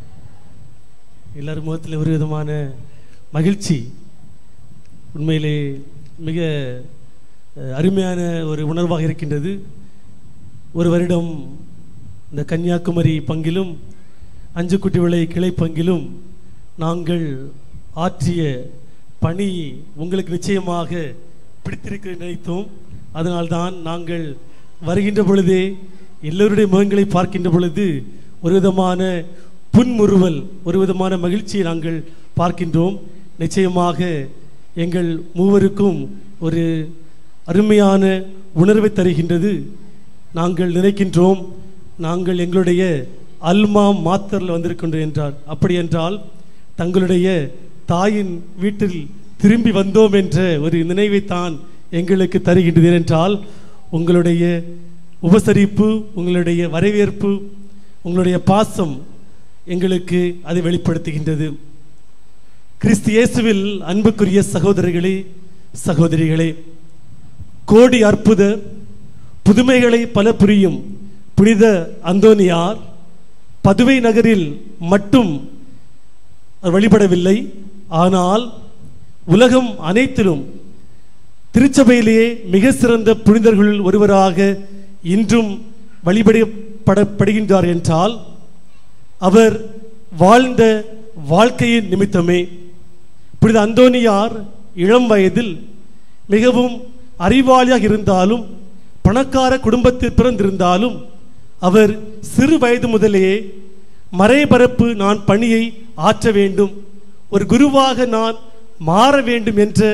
எல்லார் முகத்தில் ஒரு விதமான மகிழ்ச்சி உண்மையிலே மிக அஹ், அருமையான ஒரு உணர்வாக இருக்கின்றது ஒரு வருடம் இந்த கன்னியாகுமரி பங்கிலும் அஞ்சுக்குட்டி விளை கிளை பங்கிலும் நாங்கள் ஆற்றிய பணி உங்களுக்கு நிச்சயமாக பிடித்திருக்க நினைத்தோம் அதனால்தான் நாங்கள் வருகின்ற பொழுதே எல்லோருடைய முகங்களை பார்க்கின்ற பொழுது ஒரு விதமான புன்முறுவல் ஒரு விதமான மகிழ்ச்சியை நாங்கள் பார்க்கின்றோம் நிச்சயமாக எங்கள் மூவருக்கும் ஒரு அருமையான உணர்வை தருகின்றது நாங்கள் நினைக்கின்றோம் நாங்கள் எங்களுடைய அல்மா மாத்தரில் வந்திருக்கின்றோம் என்றார் அப்படி என்றால் தங்களுடைய தாயின் வீட்டில் திரும்பி வந்தோம் என்ற ஒரு நினைவைத்தான் எங்களுக்கு தருகின்றது ஏனென்றால் உங்களுடைய உபசரிப்பு உங்களுடைய வரவேற்பு உங்களுடைய பாசம் எங்களுக்கு அதை வெளிப்படுத்துகின்றது கிறிஸ்து இயேசுவில் அன்புக்குரிய சகோதரர்களே சகோதரிகளே கோடி அற்புத புதுமைகளை பல புரியும் புனித அந்தோனியார் பதுவை நகரில் மட்டும் அவர் வழிபடவில்லை ஆனால் உலகம் அனைத்திலும் திருச்சபையிலேயே மிக சிறந்த புனிதர்களுள் ஒருவராக இன்றும் வழிபடப்படப்படுகின்றார் என்றால் அவர் வாழ்ந்த வாழ்க்கையின் நிமித்தமே புனித அந்தோனியார் இளம் வயதில் மிகவும் அறிவாளியாக இருந்தாலும் பணக்கார குடும்பத்தில் பிறந்திருந்தாலும் அவர் சிறு வயது முதலே மறைபரப்பு நான் பணியை ஆற்ற வேண்டும் ஒரு குருவாக நான் மாற வேண்டும் என்ற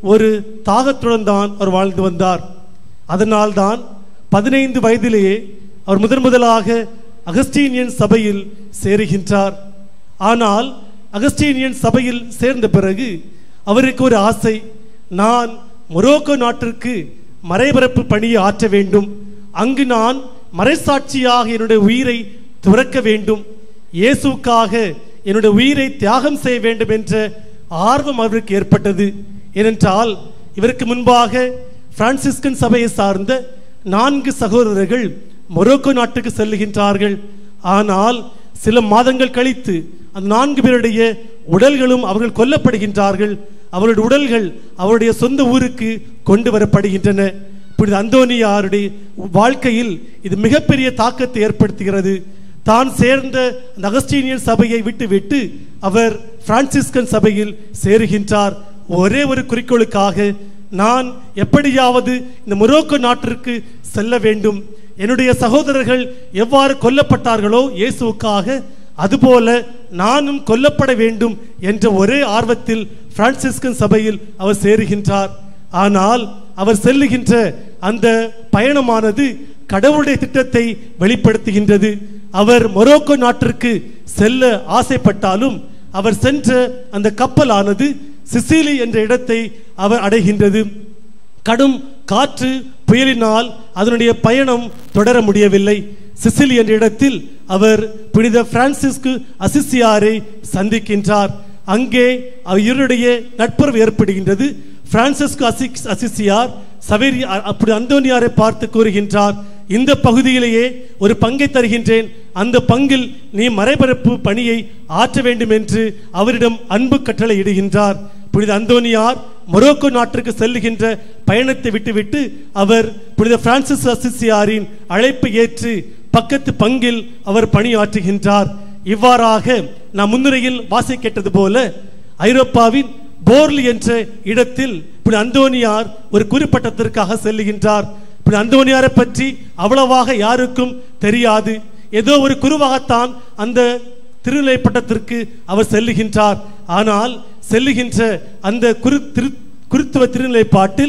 ஒரு தாகத்துடன் தான் அவர் வாழ்ந்து வந்தார் அதனால்தான் பதினைந்து வயதிலேயே அவர் முதன் முதலாக அகஸ்டீனியன் சபையில் சேருகின்றார் ஆனால் அகஸ்டீனியன் சபையில் சேர்ந்த பிறகு அவருக்கு ஒரு ஆசை நான் மொரோக்கோ நாட்டிற்கு மறைபரப்பு பணியை ஆற்ற வேண்டும் அங்கு நான் மறைசாட்சியாக என்னுடைய உயிரை துறக்க வேண்டும் இயேசுக்காக என்னுடைய உயிரை தியாகம் செய்ய வேண்டும் என்ற ஆர்வம் அவருக்கு ஏற்பட்டது ஏனென்றால் இவருக்கு முன்பாக பிரான்சிஸ்கன் சபையை சார்ந்த நான்கு சகோதரர்கள் மொரோக்கோ நாட்டுக்கு செல்லுகின்றார்கள் ஆனால் சில மாதங்கள் கழித்து அந்த நான்கு பேருடைய உடல்களும் அவர்கள் கொல்லப்படுகின்றார்கள் அவருடைய உடல்கள் அவருடைய சொந்த ஊருக்கு கொண்டு வரப்படுகின்றன இப்படி அந்தோனியாருடைய வாழ்க்கையில் இது மிகப்பெரிய தாக்கத்தை ஏற்படுத்துகிறது தான் சேர்ந்த அந்த அகஸ்டீனியன் சபையை விட்டுவிட்டு அவர் பிரான்சிஸ்கன் சபையில் சேருகின்றார் ஒரே ஒரு குறிக்கோளுக்காக நான் எப்படியாவது இந்த மொரோக்கோ நாட்டிற்கு செல்ல வேண்டும் என்னுடைய சகோதரர்கள் எவ்வாறு கொல்லப்பட்டார்களோ இயேசுவுக்காக அதுபோல நானும் கொல்லப்பட வேண்டும் என்ற ஒரே ஆர்வத்தில் பிரான்சிஸ்கன் சபையில் அவர் சேருகின்றார் ஆனால் அவர் செல்லுகின்ற அந்த பயணமானது கடவுளுடைய திட்டத்தை வெளிப்படுத்துகின்றது அவர் மொரோக்கோ நாட்டிற்கு செல்ல ஆசைப்பட்டாலும் அவர் சென்ற அந்த கப்பலானது சிசிலி என்ற இடத்தை அவர் அடைகின்றது கடும் காற்று புயலினால் அதனுடைய பயணம் தொடர முடியவில்லை சிசிலி என்ற இடத்தில் அவர் புனித பிரான்சிஸ்கு அசிசியாரை சந்திக்கின்றார் அங்கே அவருடைய நட்புறவு ஏற்படுகின்றது பிரான்சிஸ்கு அசி அசிசியார் சவேரி அப்படி அந்தோனியாரை பார்த்து கூறுகின்றார் இந்த பகுதியிலேயே ஒரு பங்கை தருகின்றேன் அந்த பங்கில் நீ மறைபரப்பு பணியை ஆற்ற வேண்டும் என்று அவரிடம் அன்பு கட்டளை இடுகின்றார் புனித அந்தோனியார் மொரோக்கோ நாட்டிற்கு செல்லுகின்ற பயணத்தை விட்டுவிட்டு அவர் புனித பிரான்சிஸ் அசிசியாரின் அழைப்பை ஏற்று பக்கத்து பங்கில் அவர் பணியாற்றுகின்றார் இவ்வாறாக நாம் முன்னுரையில் வாசி கேட்டது போல ஐரோப்பாவின் போர்லி என்ற இடத்தில் இப்படி அந்தோனியார் ஒரு குறிப்பட்டத்திற்காக செல்லுகின்றார் இப்படி அந்தோனியாரை பற்றி அவ்வளவாக யாருக்கும் தெரியாது ஏதோ ஒரு குருவாகத்தான் அந்த திருநிலை பட்டத்திற்கு அவர் செல்லுகின்றார் ஆனால் செல்லுகின்ற அந்த குரு திரு குருத்துவ திருநிலைப்பாட்டில்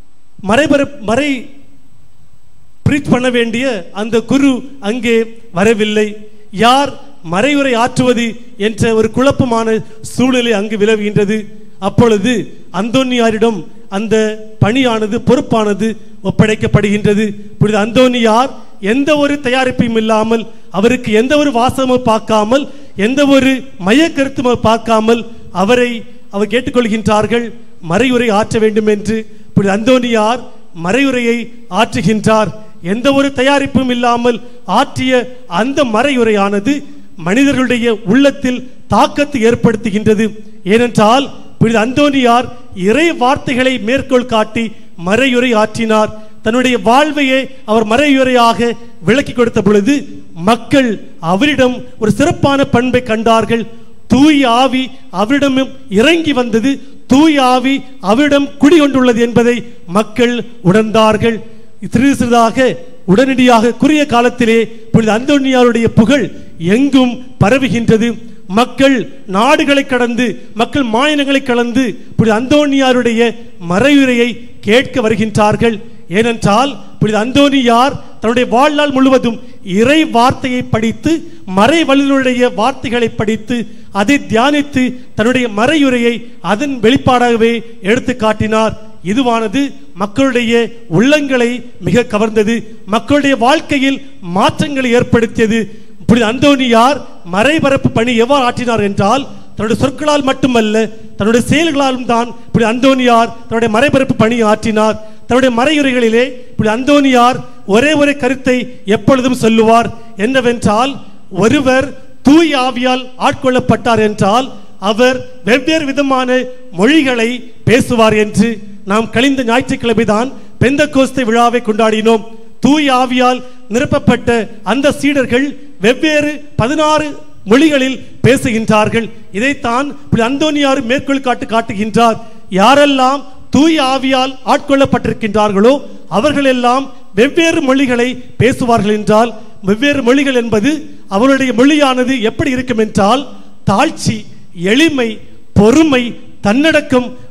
மறைபர மறை பிரீத் பண்ண வேண்டிய அந்த குரு அங்கே வரவில்லை யார் மறைவுரை ஆற்றுவது என்ற ஒரு குழப்பமான சூழ்நிலை அங்கு விலவுகின்றது அப்பொழுது அந்தோனியாரிடம் அந்த பணியானது பொறுப்பானது ஒப்படைக்கப்படுகின்றது புனித அந்தோனியார் எந்த ஒரு தயாரிப்பையும் இல்லாமல் அவருக்கு எந்த ஒரு வாசமும் பார்க்காமல் எந்த ஒரு மைய கருத்தும் பார்க்காமல் அவரை அவர் கேட்டுக்கொள்கின்றார்கள் மறையுரை ஆற்ற வேண்டும் என்று புனித அந்தோனியார் மறையுரையை ஆற்றுகின்றார் எந்த ஒரு தயாரிப்பும் இல்லாமல் ஆற்றிய அந்த மறையுரையானது மனிதர்களுடைய உள்ளத்தில் தாக்கத்தை ஏற்படுத்துகின்றது ஏனென்றால் புனித அந்தோனியார் இறை வார்த்தைகளை மேற்கோள் காட்டி மறையுரை ஆற்றினார் தன்னுடைய வாழ்வையே அவர் மறையுரையாக விளக்கி கொடுத்த பொழுது மக்கள் அவரிடம் ஒரு சிறப்பான பண்பை கண்டார்கள் தூய் ஆவி அவரிடம் இறங்கி வந்தது தூய் ஆவி அவரிடம் குடிகொண்டுள்ளது என்பதை மக்கள் உணர்ந்தார்கள் சிறிது சிறிதாக உடனடியாக குறுகிய காலத்திலே புனித அந்தோனியாருடைய புகழ் எங்கும் பரவுகின்றது மக்கள் நாடுகளை கடந்து மக்கள் மாநிலங்களை கடந்து புனித அந்தோனியாருடைய மறையுரையை கேட்க வருகின்றார்கள் ஏனென்றால் புனித அந்தோனியார் தன்னுடைய வாழ்நாள் முழுவதும் இறை வார்த்தையை படித்து மறை வல்லுடைய வார்த்தைகளை படித்து அதை தியானித்து தன்னுடைய மறையுரையை அதன் வெளிப்பாடாகவே எடுத்து காட்டினார் இதுவானது மக்களுடைய உள்ளங்களை மிக கவர்ந்தது மக்களுடைய வாழ்க்கையில் மாற்றங்களை ஏற்படுத்தியது புனித அந்தோனியார் மறைபரப்பு பணி எவ்வாறு ஆற்றினார் என்றால் தன்னுடைய சொற்களால் மட்டுமல்ல தன்னுடைய செயல்களாலும் தான் இப்படி அந்தோனியார் தன்னுடைய மறைபரப்பு பணி ஆற்றினார் தன்னுடைய மறையுரைகளிலே இப்படி அந்தோனியார் ஒரே ஒரு கருத்தை எப்பொழுதும் சொல்லுவார் என்னவென்றால் ஒருவர் தூய் ஆவியால் ஆட்கொள்ளப்பட்டார் என்றால் அவர் வெவ்வேறு விதமான மொழிகளை பேசுவார் என்று நாம் கழிந்த ஞாயிற்றுக்கிழமை தான் பெந்த கோஸ்தை விழாவை கொண்டாடினோம் தூய் ஆவியால் நிரப்பப்பட்ட அந்த சீடர்கள் வெவ்வேறு பதினாறு மொழிகளில் பேசுகின்றார்கள் இதைத்தான் அந்தோனியார் மேற்கோள் காட்டு காட்டுகின்றார் யாரெல்லாம் தூய் ஆவியால் ஆட்கொள்ளப்பட்டிருக்கின்றார்களோ அவர்கள் எல்லாம் வெவ்வேறு மொழிகளை பேசுவார்கள் என்றால் வெவ்வேறு மொழிகள் என்பது அவருடைய மொழியானது எப்படி இருக்கும் என்றால் தாழ்ச்சி எளிமை பொறுமை தன்னடக்கம்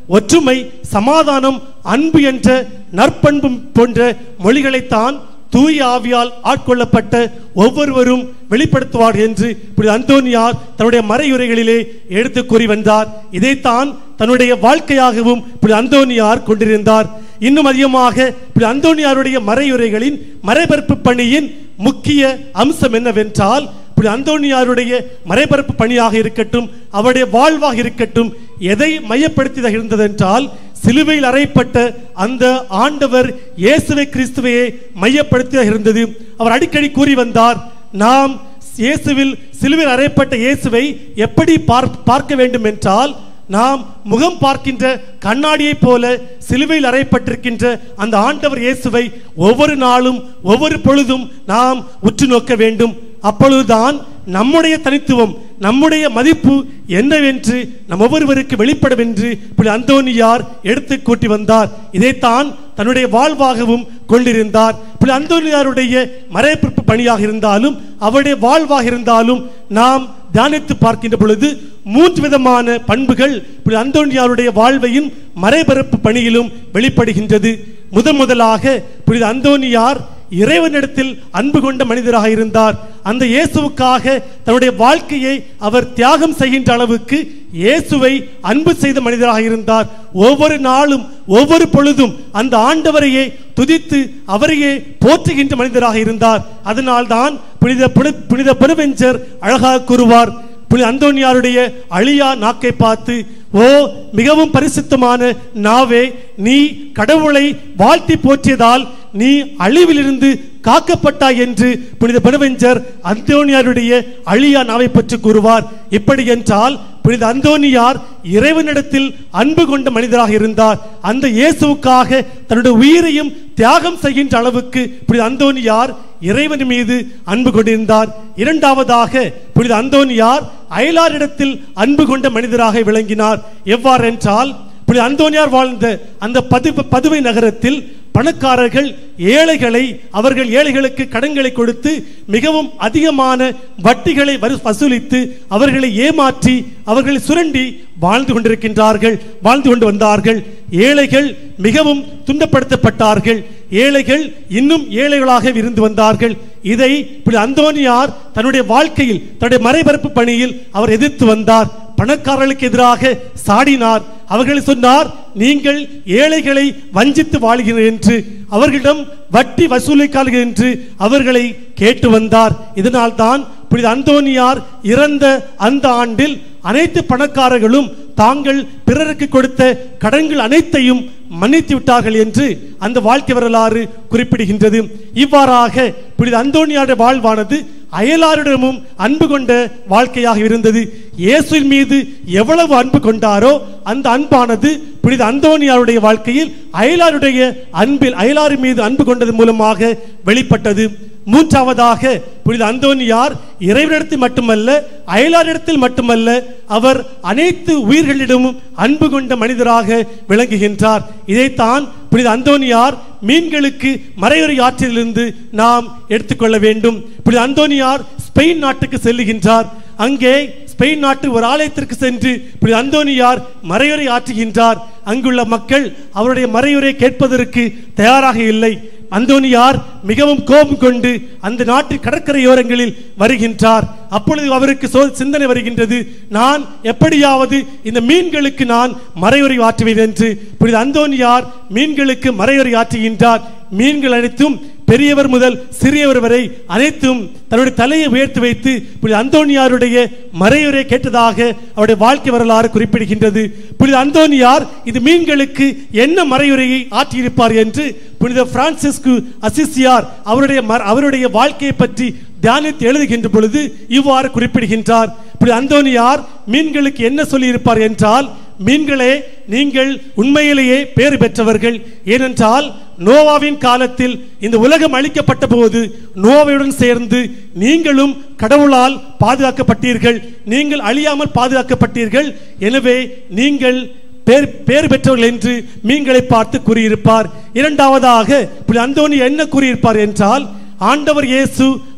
ஒற்றுமை சமாதானம் அன்பு என்ற நற்பண்பு போன்ற மொழிகளைத்தான் தூய ஆவியால் ஆட்கொள்ளப்பட்ட ஒவ்வொருவரும் வெளிப்படுத்துவார் என்று இப்படி அந்தோனியார் தன்னுடைய மறையுரைகளிலே எடுத்து கூறி வந்தார் இதைத்தான் தன்னுடைய வாழ்க்கையாகவும் இப்படி அந்தோனியார் கொண்டிருந்தார் இன்னும் அதிகமாக இப்படி அந்தோனியாருடைய மறையுரைகளின் மறைபரப்பு பணியின் முக்கிய அம்சம் என்னவென்றால் இப்படி அந்தோனியாருடைய மறைபரப்பு பணியாக இருக்கட்டும் அவருடைய வாழ்வாக இருக்கட்டும் எதை மையப்படுத்தியதாக இருந்ததென்றால் சிலுவையில் அறையப்பட்ட அந்த ஆண்டவர் இயேசுவை கிறிஸ்துவையே மையப்படுத்தியாக இருந்தது அவர் அடிக்கடி கூறி வந்தார் நாம் இயேசுவில் சிலுவையில் அறையப்பட்ட இயேசுவை எப்படி பார்க்க பார்க்க வேண்டும் என்றால் நாம் முகம் பார்க்கின்ற கண்ணாடியைப் போல சிலுவையில் அறையப்பட்டிருக்கின்ற அந்த ஆண்டவர் இயேசுவை ஒவ்வொரு நாளும் ஒவ்வொரு பொழுதும் நாம் உற்று நோக்க வேண்டும் அப்பொழுதுதான் நம்முடைய தனித்துவம் நம்முடைய மதிப்பு என்னவென்று நம் ஒவ்வொருவருக்கு வெளிப்படும் என்று இப்படி அந்தோனியார் எடுத்து கூட்டி வந்தார் இதைத்தான் தன்னுடைய வாழ்வாகவும் கொண்டிருந்தார் இப்படி அந்தோனியாருடைய மறைப்பிறப்பு பணியாக இருந்தாலும் அவருடைய வாழ்வாக இருந்தாலும் நாம் தியானித்து பார்க்கின்ற பொழுது மூன்று விதமான பண்புகள் இப்படி அந்தோனியாருடைய வாழ்வையும் மறைபரப்பு பணியிலும் வெளிப்படுகின்றது முதன் முதலாக புனித அந்தோனியார் இறைவனிடத்தில் அன்பு கொண்ட மனிதராக இருந்தார் அந்த இயேசுவுக்காக தன்னுடைய வாழ்க்கையை அவர் தியாகம் செய்கின்ற அளவுக்கு இயேசுவை அன்பு செய்த மனிதராக இருந்தார் ஒவ்வொரு நாளும் ஒவ்வொரு பொழுதும் அந்த ஆண்டவரையே துதித்து அவரையே போற்றுகின்ற மனிதராக இருந்தார் அதனால்தான் புனித புனி- புனித பெருவெஞ்சர் அழகாக கூறுவார் புனித அந்தோனியாருடைய அழியா நாக்கை பார்த்து ஓ மிகவும் பரிசுத்தமான நாவே நீ கடவுளை வாழ்த்தி போற்றியதால் நீ அழிவிலிருந்து காக்கப்பட்டாய் என்று புனித பெருவெஞ்சர் அந்தோனியாருடைய அழியா நாவை பற்றி கூறுவார் இப்படி என்றால் புனித அந்தோனியார் இறைவனிடத்தில் அன்பு கொண்ட மனிதராக இருந்தார் அந்த இயேசுவுக்காக தன்னுடைய உயிரையும் தியாகம் செய்கின்ற அளவுக்கு புனித அந்தோனியார் இறைவன் மீது அன்பு கொண்டிருந்தார் இரண்டாவதாக புனித அந்தோனியார் அயலாரிடத்தில் அன்பு கொண்ட மனிதராக விளங்கினார் எவ்வாறென்றால் புனித அந்தோனியார் வாழ்ந்த அந்த பது பதுவை நகரத்தில் பணக்காரர்கள் ஏழைகளை அவர்கள் ஏழைகளுக்கு கடன்களை கொடுத்து மிகவும் அதிகமான வட்டிகளை வரு- வசூலித்து அவர்களை ஏமாற்றி அவர்களை சுரண்டி வாழ்ந்து கொண்டிருக்கின்றார்கள் வாழ்ந்து கொண்டு வந்தார்கள் ஏழைகள் மிகவும் துன்பப்படுத்தப்பட்டார்கள் ஏழைகள் இன்னும் ஏழைகளாக இருந்து வந்தார்கள் இதை இப்படி அந்தோனியார் தன்னுடைய வாழ்க்கையில் தன்னுடைய மறைபரப்பு பணியில் அவர் எதிர்த்து வந்தார் பணக்காரர்களுக்கு எதிராக சாடினார் அவர்களை சொன்னார் நீங்கள் ஏழைகளை வஞ்சித்து வாழ்கிறீர்கள் என்று அவர்களிடம் வட்டி வசூலிக்கார்கள் என்று அவர்களை கேட்டு வந்தார் இதனால் தான் புனித அந்தோனியார் இறந்த அந்த ஆண்டில் அனைத்து பணக்காரர்களும் தாங்கள் பிறருக்கு கொடுத்த கடன்கள் அனைத்தையும் மன்னித்து விட்டார்கள் என்று அந்த வாழ்க்கை வரலாறு குறிப்பிடுகின்றது இவ்வாறாக புனித அந்தோனியாருடைய வாழ்வானது அயலாரிடமும் அன்பு கொண்ட வாழ்க்கையாக இருந்தது இயேசுவின் மீது எவ்வளவு அன்பு கொண்டாரோ அந்த அன்பானது புனித அந்தோனியாருடைய வாழ்க்கையில் அயலாருடைய அன்பில் அயலாறு மீது அன்பு கொண்டது மூலமாக வெளிப்பட்டது மூன்றாவதாக புனித அந்தோனியார் இறைவனிடத்தில் மட்டுமல்ல அயலாரிடத்தில் மட்டுமல்ல அவர் அனைத்து உயிர்களிடமும் அன்பு கொண்ட மனிதராக விளங்குகின்றார் இதைத்தான் புனித அந்தோனியார் மீன்களுக்கு மறையுறை ஆற்றிலிருந்து நாம் எடுத்துக்கொள்ள வேண்டும் புனித அந்தோனியார் ஸ்பெயின் நாட்டுக்கு செல்லுகின்றார் அங்கே ஸ்பெயின் நாட்டு ஒரு ஆலயத்திற்கு சென்று புனித அந்தோனியார் மறையுறை ஆற்றுகின்றார் அங்குள்ள மக்கள் அவருடைய மறையுரை கேட்பதற்கு தயாராக இல்லை அந்தோனியார் மிகவும் கோபம் கொண்டு அந்த நாட்டு கடற்கரையோரங்களில் வருகின்றார் அப்பொழுது அவருக்கு சோ சிந்தனை வருகின்றது நான் எப்படியாவது இந்த மீன்களுக்கு நான் மறையுறை ஆற்றுவேன் என்று புனித அந்தோனியார் மீன்களுக்கு மறையுறை ஆற்றுகின்றார் மீன்கள் அனைத்தும் பெரியவர் முதல் சிறியவர் வரை அனைத்தும் தன்னுடைய தலையை உயர்த்தி வைத்து புனித அந்தோனியாருடைய மறையுரை கேட்டதாக அவருடைய வாழ்க்கை வரலாறு குறிப்பிடுகின்றது புனித அந்தோனியார் இது மீன்களுக்கு என்ன மறையுரையை ஆற்றியிருப்பார் என்று புனித பிரான்சிஸ்கு அசிசியார் அவருடைய மர- அவருடைய வாழ்க்கையை பற்றி தியானித்து எழுதுகின்ற பொழுது இவ்வாறு குறிப்பிடுகின்றார் புனித அந்தோனியார் மீன்களுக்கு என்ன சொல்லியிருப்பார் என்றால் மீன்களே நீங்கள் உண்மையிலேயே பேறு பெற்றவர்கள் ஏனென்றால் நோவாவின் காலத்தில் இந்த உலகம் அழிக்கப்பட்ட போது நோவாவுடன் சேர்ந்து நீங்களும் கடவுளால் பாதுகாக்கப்பட்டீர்கள் நீங்கள் அழியாமல் பாதுகாக்கப்பட்டீர்கள் எனவே நீங்கள் பேர் பேர் பெற்றவர்கள் என்று மீன்களை பார்த்து கூறியிருப்பார் இரண்டாவதாக இப்படி அந்தோனி என்ன கூறியிருப்பார் என்றால் ஆண்டவர் இயேசு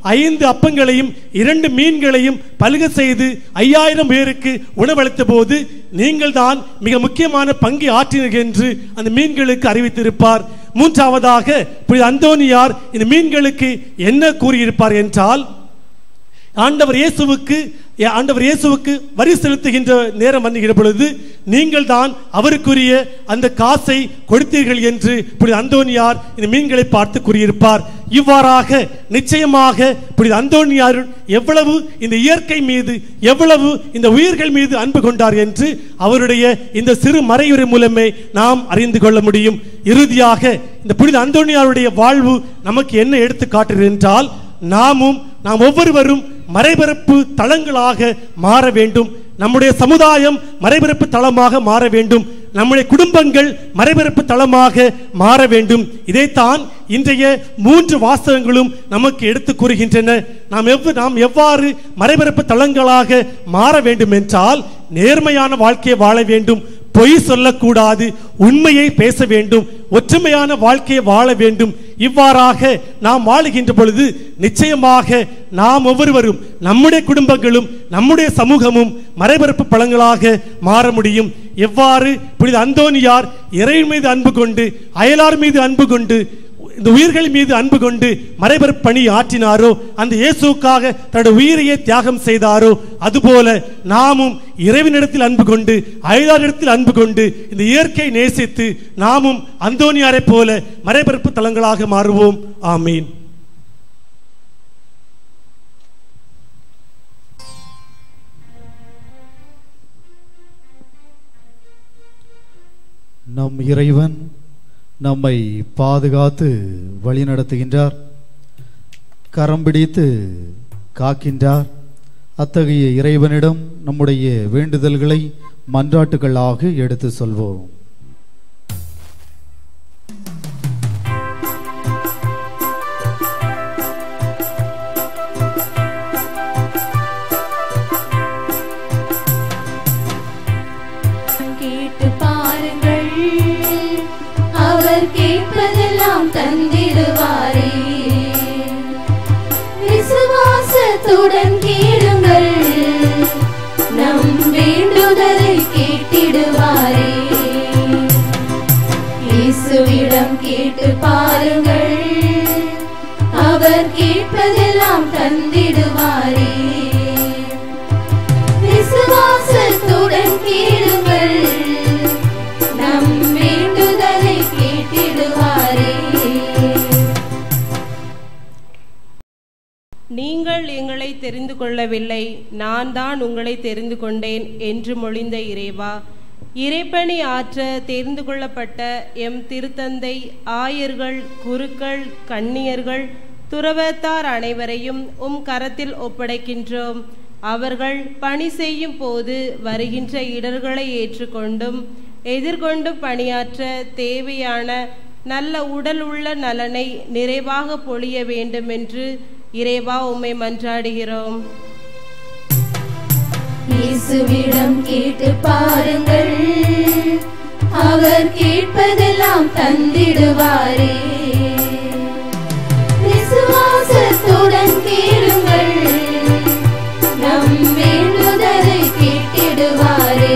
ஐந்து அப்பங்களையும் இரண்டு மீன்களையும் பலுக செய்து ஐயாயிரம் பேருக்கு உணவளித்த போது நீங்கள் தான் மிக முக்கியமான பங்கு ஆற்றினீர்கள் என்று அந்த மீன்களுக்கு அறிவித்திருப்பார் மூன்றாவதாக புனித அந்தோனியார் இந்த மீன்களுக்கு என்ன கூறியிருப்பார் என்றால் ஆண்டவர் இயேசுவுக்கு ஆண்டவர் இயேசுவுக்கு வரி செலுத்துகின்ற நேரம் வந்துகிற பொழுது நீங்கள் தான் அவருக்குரிய அந்த காசை கொடுத்தீர்கள் என்று புனித அந்தோனியார் இந்த மீன்களை பார்த்து கூறியிருப்பார் இவ்வாறாக நிச்சயமாக புனித அந்தோனியார் எவ்வளவு இந்த இயற்கை மீது எவ்வளவு இந்த உயிர்கள் மீது அன்பு கொண்டார் என்று அவருடைய இந்த சிறு மறையுரை மூலமே நாம் அறிந்து கொள்ள முடியும் இறுதியாக இந்த புனித அந்தோனியாருடைய வாழ்வு நமக்கு என்ன எடுத்து காட்டுகிறது என்றால் நாமும் நாம் ஒவ்வொருவரும் மறைபரப்பு தளங்களாக மாற வேண்டும் நம்முடைய சமுதாயம் மறைபரப்பு தளமாக மாற வேண்டும் நம்முடைய குடும்பங்கள் மறைபரப்பு தளமாக மாற வேண்டும் இதைத்தான் இன்றைய மூன்று வாசகங்களும் நமக்கு எடுத்து கூறுகின்றன நாம் எவ்வ நாம் எவ்வாறு மறைபரப்பு தளங்களாக மாற வேண்டும் என்றால் நேர்மையான வாழ்க்கையை வாழ வேண்டும் பொய் சொல்லக்கூடாது உண்மையை பேச வேண்டும் ஒற்றுமையான வாழ்க்கையை வாழ வேண்டும் இவ்வாறாக நாம் வாழுகின்ற பொழுது நிச்சயமாக நாம் ஒவ்வொருவரும் நம்முடைய குடும்பங்களும் நம்முடைய சமூகமும் மறைபரப்பு பழங்களாக மாற முடியும் எவ்வாறு புனித அந்தோனியார் இறை மீது அன்பு கொண்டு அயலார் மீது அன்பு கொண்டு இந்த உயிர்கள் மீது அன்பு கொண்டு மறைபரப்பு பணி ஆற்றினாரோ அந்த இயேசுக்காக தன்னுடைய உயிரையே தியாகம் செய்தாரோ அதுபோல நாமும் இறைவனிடத்தில் அன்பு கொண்டு அயலாரிடத்தில் அன்பு கொண்டு இந்த இயற்கை நேசித்து நாமும் அந்தோனியாரை போல மறைபரப்பு தலங்களாக மாறுவோம் ஆமீன் நம் இறைவன் நம்மை பாதுகாத்து வழிநடத்துகின்றார் கரம் பிடித்து காக்கின்றார் அத்தகைய இறைவனிடம் நம்முடைய வேண்டுதல்களை மன்றாட்டுகளாக எடுத்து சொல்வோம் கேட்டு பாருங்கள் அவர் கேட்பதெல்லாம் தந்திடுவாரே விசுவாசத்துடன் கேளுங்கள் நம் வேண்டுதலை கேட்டிடுவாரே இயேசுவிடம் கேட்டு பாருங்கள் அவர் கேட்பதெல்லாம் தந்திடுவாரே விசுவாசத்துடன் கேளுங்கள் நம் வேண்டுதலை கேட்டிடுவாரே நீங்கள் எங்களை தெரிந்து கொள்ளவில்லை நான் தான் உங்களை தெரிந்து கொண்டேன் என்று மொழிந்த இறைவா இறைப்பணி ஆற்ற தெரிந்து கொள்ளப்பட்ட எம் திருத்தந்தை ஆயர்கள் குருக்கள் கன்னியர்கள் துறவத்தார் அனைவரையும் உம் கரத்தில் ஒப்படைக்கின்றோம் அவர்கள் பணி செய்யும் போது வருகின்ற இடர்களை ஏற்றுக்கொண்டும் எதிர்கொண்டும் பணியாற்ற தேவையான நல்ல உடல் உள்ள நலனை நிறைவாக பொழிய வேண்டும் என்று இறைவா உம்மை மன்றாடுகிறோம் இயேசுவிடம் கேட்டு பாருங்கள் அவர் கேட்பதெல்லாம் தந்திடுவாரே விசுவாசத்துடன் கேளுங்கள் நம் வேண்டுதலை கேட்டிடுவாரே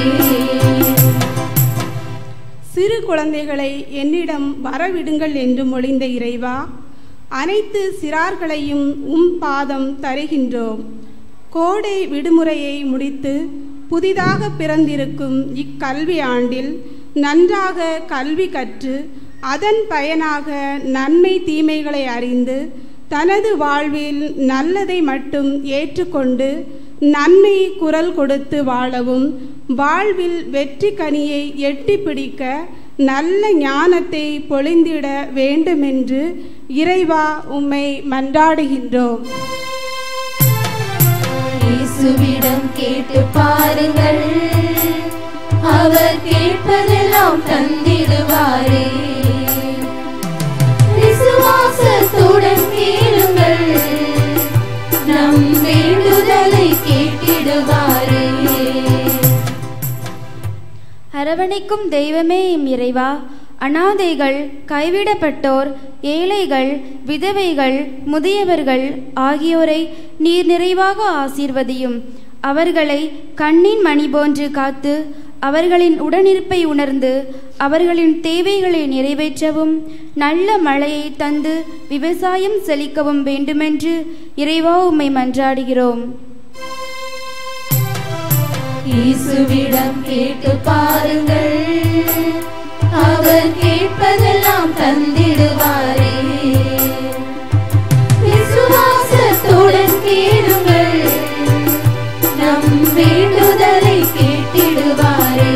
சிறு குழந்தைகளை என்னிடம் வரவிடுங்கள் என்று மொழிந்த இறைவா அனைத்து சிறார்களையும் உம் பாதம் தருகின்றோம் கோடை விடுமுறையை முடித்து புதிதாக பிறந்திருக்கும் இக்கல்வி ஆண்டில் நன்றாக கல்வி கற்று அதன் பயனாக நன்மை தீமைகளை அறிந்து தனது வாழ்வில் நல்லதை மட்டும் ஏற்றுக்கொண்டு நன்மை குரல் கொடுத்து வாழவும் வாழ்வில் வெற்றி கனியை எட்டி பிடிக்க நல்ல ஞானத்தை பொழிந்திட வேண்டுமென்று இறைவா உம்மை மன்றாடுகின்றோம் இயேசுவிடம் கேட்டு பாருங்கள் அவர் கேட்பதெல்லாம் தந்திடுவாரே விசுவாசத்துடன் கேளுங்கள் நம் வேண்டுதலை கேட்டிடுவாரே அரவணைக்கும் தெய்வமே எம் இறைவா அனாதைகள் கைவிடப்பட்டோர் ஏழைகள் விதவைகள் முதியவர்கள் ஆகியோரை நீர் நிறைவாக ஆசீர்வதியும் அவர்களை கண்ணின் மணி போன்று காத்து அவர்களின் உடனிருப்பை உணர்ந்து அவர்களின் தேவைகளை நிறைவேற்றவும் நல்ல மழையை தந்து விவசாயம் செழிக்கவும் வேண்டுமென்று இறைவா உம்மை மன்றாடுகிறோம் இயேசுவிடம் கேட்டு பாருங்கள் அவர் கேட்பதெல்லாம் தந்திடுவாரே விசுவாசத்துடன் கேளுங்கள் நம் வேண்டுதலை கேட்டிடுவாரே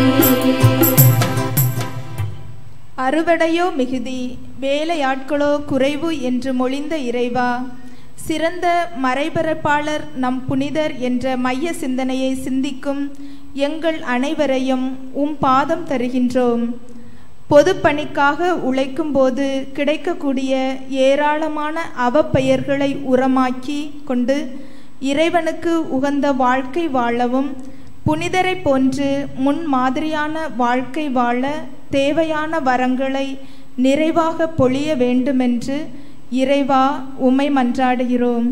அறுவடையோ மிகுதி வேலையாட்களோ குறைவு என்று மொழிந்த இறைவா சிறந்த மறைபரப்பாளர் நம் புனிதர் என்ற மைய சிந்தனையை சிந்திக்கும் எங்கள் அனைவரையும் உம் பாதம் தருகின்றோம் பொதுப்பணிக்காக உழைக்கும்போது கிடைக்கக்கூடிய ஏராளமான அவப்பெயர்களை உரமாக்கி கொண்டு இறைவனுக்கு உகந்த வாழ்க்கை வாழவும் புனிதரை போன்று முன் மாதிரியான வாழ்க்கை வாழ தேவையான வரங்களை நிறைவாக பொழிய வேண்டுமென்று இறைவா உம்மை மன்றாடுகிறோம்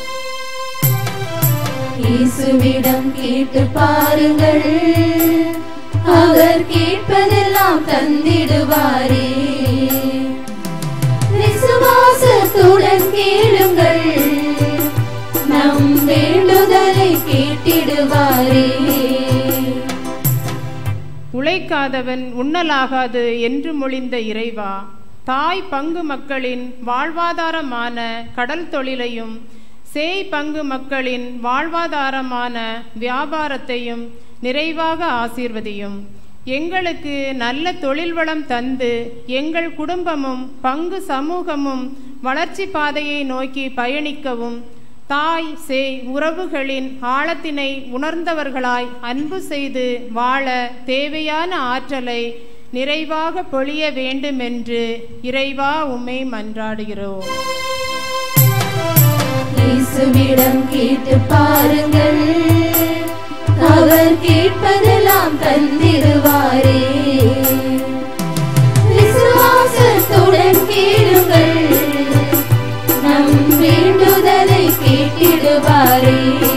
இயேசுவிடம் கேட்டு பாருங்கள் அவர் கேட்பதெல்லாம் தந்திடுவாரே விசுவாசத்துடன் கேளுங்கள் நம் வேண்டுதலை கேட்டிடுவாரே உழைக்காதவன் உண்ணலாகாது என்று மொழிந்த இறைவா தாய் பங்கு மக்களின் வாழ்வாதாரமான கடல் தொழிலையும் சேய் பங்கு மக்களின் வாழ்வாதாரமான வியாபாரத்தையும் நிறைவாக ஆசீர்வதியும் எங்களுக்கு நல்ல தொழில் வளம் தந்து எங்கள் குடும்பமும் பங்கு சமூகமும் வளர்ச்சி பாதையை நோக்கி பயணிக்கவும் தாய் சேய் உறவுகளின் ஆழத்தினை உணர்ந்தவர்களாய் அன்பு செய்து வாழ தேவையான ஆற்றலை நிறைவாக பொழிய வேண்டுமென்று இறைவா உம்மை மன்றாடுகிறோம் இயேசுவிடம் கேட்டு பாருங்கள் அவர் கேட்பதெல்லாம் தந்திடுவாரே விசுவாசத்துடன் கேளுங்கள் நம் வேண்டுதலை கேட்டிடுவாரே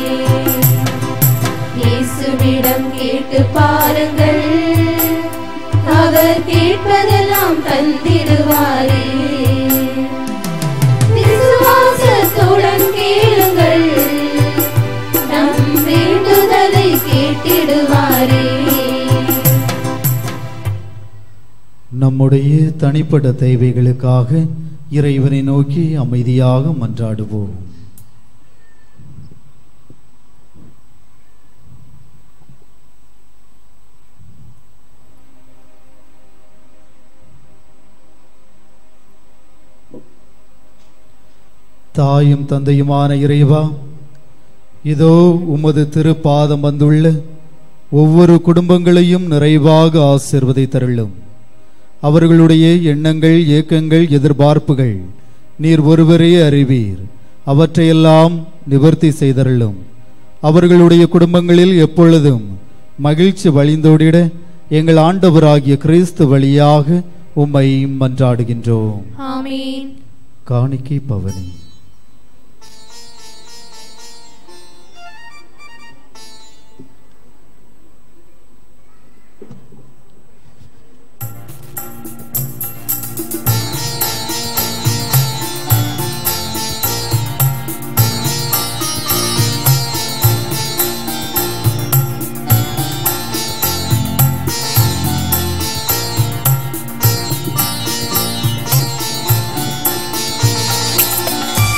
இயேசுவிடம் கேட்டு பாருங்கள் அவர் கேட்பதெல்லாம் தந்திடுவாரே விசுவாசத்துடன் கேளுங்கள் நம் வேண்டுதலை கேட்டிடுவாரே நம்முடைய தனிப்பட்ட தேவைகளுக்காக இறைவனை நோக்கி அமைதியாக மன்றாடுவோம் தாயும் தந்தையுமான இறைவா இதோ உமது திருப்பாதம் வந்துள்ள ஒவ்வொரு குடும்பங்களையும் நிறைவாக ஆசிர்வதை தருளும் அவர்களுடைய எண்ணங்கள் ஏக்கங்கள் எதிர்பார்ப்புகள் நீர் ஒருவரே அறிவீர் அவற்றையெல்லாம் நிவர்த்தி செய்தருளும் அவர்களுடைய குடும்பங்களில் எப்பொழுதும் மகிழ்ச்சி வழிந்தோடிட எங்கள் ஆண்டவராகிய கிறிஸ்து வழியாக உம்மை மன்றாடுகின்றோம் ஆமீன் காணிக்கை பவனி ஆ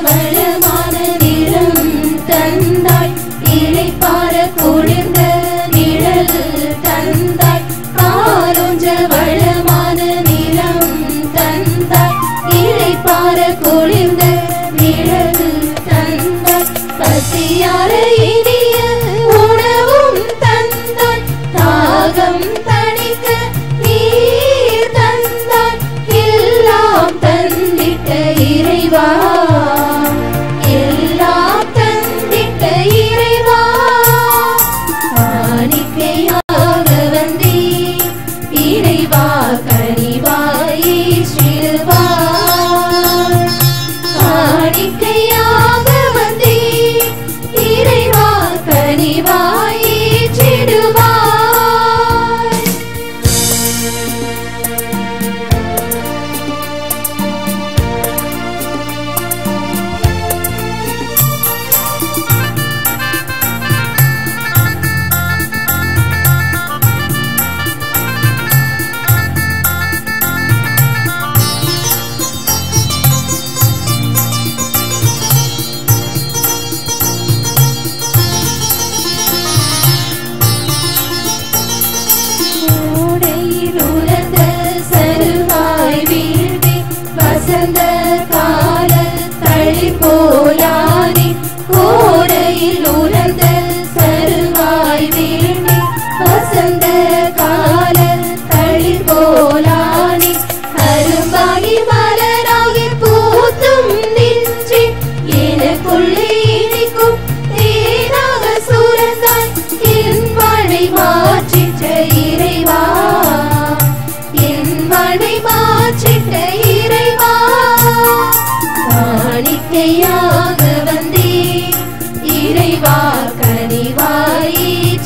வளமான நிலம் தந்தாய் இளைப்பார குளிர்ந்த நிழல் தந்தாய் காலொன்ற வளமான நிலம் தந்தாய் இளைப்பார குளிர்ந்த நிழல் தந்தாய் பசியார இனிய உணவும் தந்தாய் தாகம் தணிக்க நீர் தந்தாய் எல்லாம் தந்திட்ட இறைவா எல்லாம் தந்திட்ட இறைவா காணிக்கையாக வந்தே இறைவா கனிவாயே சிறுவாய் காணிக்கையாக வந்தே இறைவா கனிவாயே சிடுவாய் கோடையில் உலர்ந்த சருவாய் வீழ்ந்தே வசந்த கால தளி போயானே கோடையில் உலர்ந்த சருவாய் வீழ்ந்தே வசந்த கால தளி போலானே அரும்பாகி மலராகி பூத்தும் நின்றே எனக்குள்ளே இனிக்கும் தேனாக சுரந்தாய் என் வாழ்வை மாற்றிட்ட இறைவா என் வாழ்வை மாற்றிட்ட இறைவா காணிக்கையாக வந்தே இறைவா கனிவாயே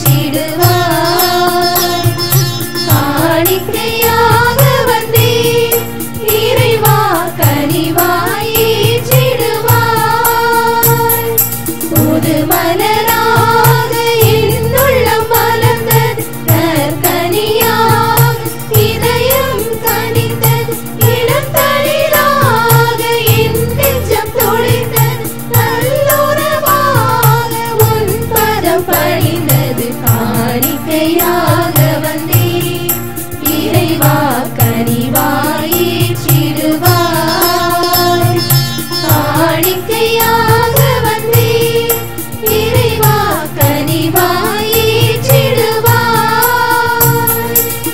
சிடுவாய் காணிக்கையாக வந்தே இறைவா கனிவாயே சிடுவாய் புது மலராக என்னுள்ளம் மலர்ந்தது நற்கனியாக இதயம் கனிந்தது இளந்தளிராக என் நெஞ்சம் துளிர்ந்தது நல்லுறவாக உன் பதம் பணிந்தது காணிக்கையாக வந்தே இறைவா கனிவாயே சிடுவாய் காணிக்கையாக வந்தே இறைவா கனிவாயே சிடுவாய்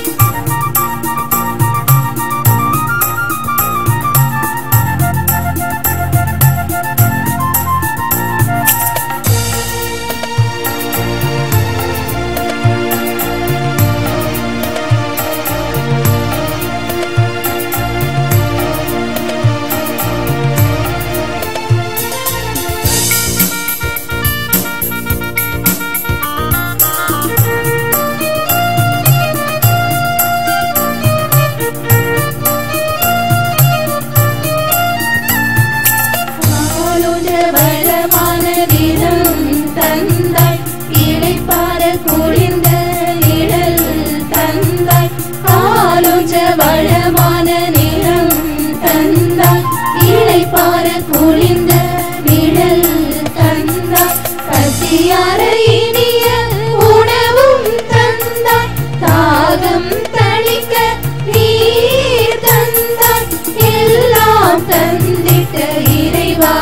ஆளுட வளமான நிலம் தந்தாய் இளைப்பார குளிர்ந்த நிழல் தந்தாய் ஆளுட வளமான நிலம் தந்தாய் இளைப்பார குளிர்ந்த நிழல் தந்தாய் பசியார இனிய உணவும் தந்தாய் தாகம் தணிக்க நீர் தந்தாய் எல்லாம் தந்திட்ட இறைவா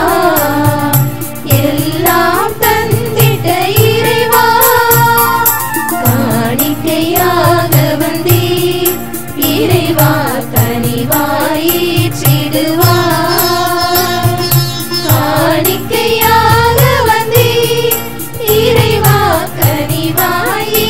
எல்லாம் தந்திட்ட இறைவா காணிக்கையாக வந்தே இறைவா கனிவாயே சிடுவாய் காணிக்கையாக வந்தே இறைவா கனிவாயே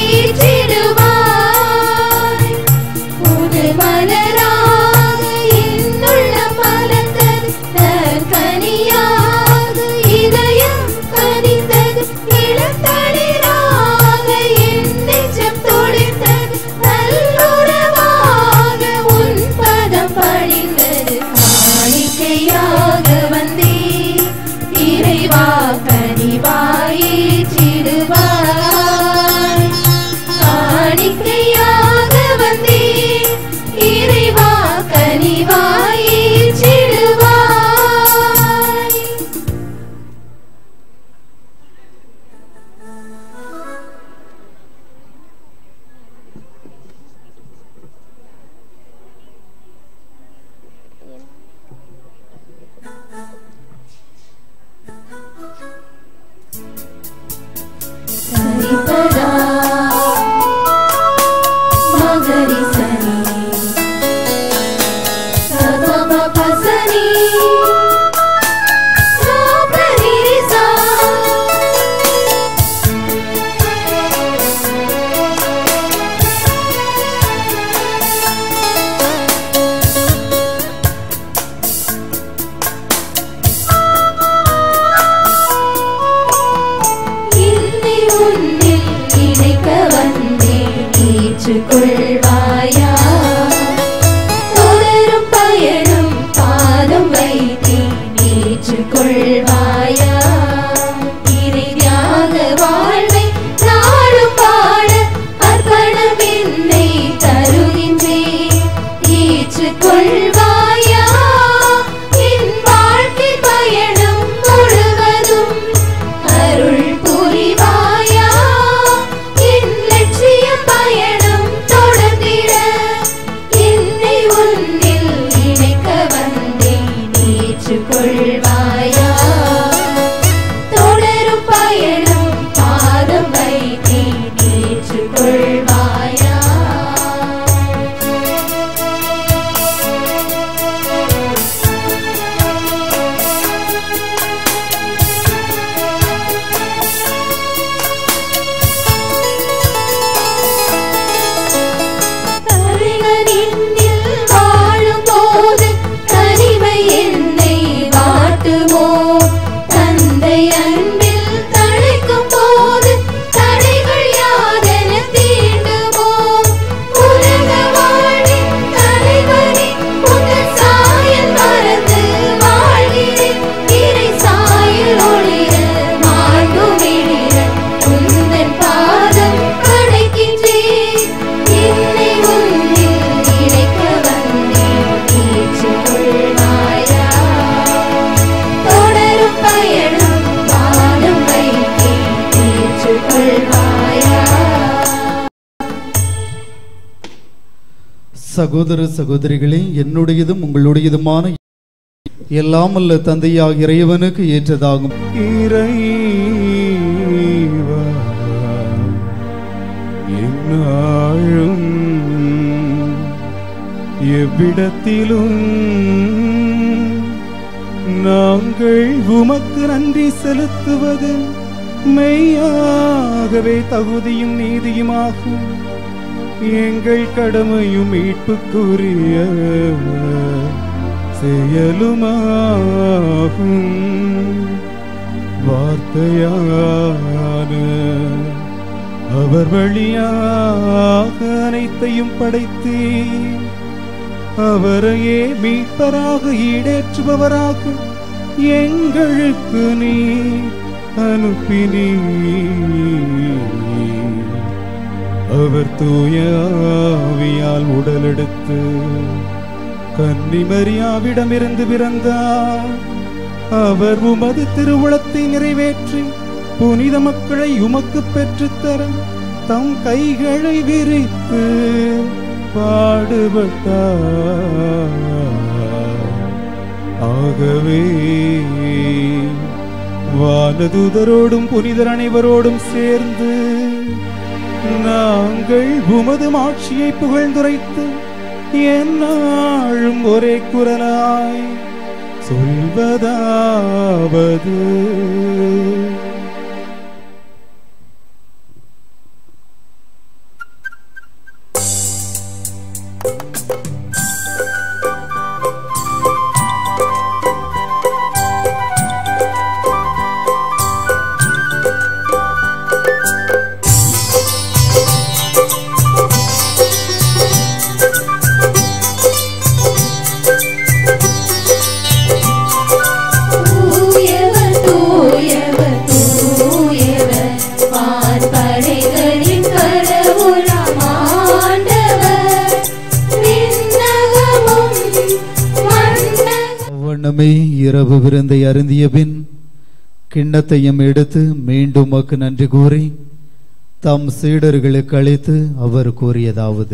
சிடுவாய் புது மலராக என்னுள்ள மலர்ந்தது நற்கனியாக இதயம் கனிந்தது இளந்தளிராக என் நெஞ்சம் துளிர்ந்தது நல்லுறவாக உன் பதம் பணிந்தது பயணம் பாதம் வைத்தேன் ஏற்றுக்கொள்வாயா இறை தியாக வாழ்வை நாளும் வாழ அர்ப்பணம் என்னை தருகின்றேன் ஏற்றுக்கொள்வாயா என் வாழ்க்கை பயணம் முழுவதும் அருள் புரிவாயா என் லட்சிய பயணம் தொடர்ந்திட என்னை உன்னில் இணைக்க வந்தேன் ஏற்றுக்கொள்வாயா தொடரும் பயணம் பாதம் வைத்தேன் ஏற்றுக்கொள்வாயா தனிகளில் வாழும்போது தனிமை என்னை வாட்டுமோ தந்தை அன்பில் தழைக்கும் போது தடைகள் யாதென தீண்டுமோ உலக வாழ்வின் தலைவனே உங்கள் சாயல் மறந்து வாழ்கிறேன் இறை சாயல் ஒளிர மாண்பு விழிர உந்தன் பாதம் படைக்கின்றேன் என்னை உன்னில் இணைக்க வந்தேன் ஏற்றுக்கொள்வாயா தொடரும் பயணம் பாதம் வைத்தேன் ஏற்றுக்கொள்வாயா சகோதர சகோதரிகளே என்னுடையதும் உங்களுடையதுமான எல்லாம் அல்ல தந்தையாக இறைவனுக்கு ஏற்றதாகும் இறைவா என்னாழும் எவ்விடத்திலும் நாங்கள் உமக்கு நன்றி செலுத்துவது மெய்யாகவே தகுதியும் நீதியுமாகும் எங்கள் கடமையும் மீட்புக்குரிய செயலுமாகும் வார்த்தையான அவர் வழியாக அனைத்தையும் படைத்து அவரையே மீட்பராக ஈடேற்றுபவராக எங்களுக்கு நீ அனுப்பினீ அவர் தூய ஆவியால் உடலெடுத்து கன்னிமரியாவிடமிருந்து பிறந்தார் அவர் உமது திருவுளத்தை நிறைவேற்றி புனித மக்களை உமக்கு பெற்றுத்தர தம் கைகளை விரித்து பாடுபட்டார் ஆகவே வானதூதரோடும் புனிதர் அனைவரோடும் சேர்ந்து நாங்கள் உமது மாட்சியை புகழ்ந்துரைத்து என்னாலும் ஒரே குரலாய் சொல்வதாவது தூயவர் தூயவர் தூயவர் வான்படைகளின் கடவுளாம் ஆண்டவர் விண்ணகமும் மண்ணகமும் வண்ணமே இரவு விருந்தை அருந்திய பின் கிண்ணத்தையும் எடுத்து மீண்டும் உமக்கு நன்றி கூறி தம் சீடர்களுக்கு அளித்து அவர் கூறியதாவது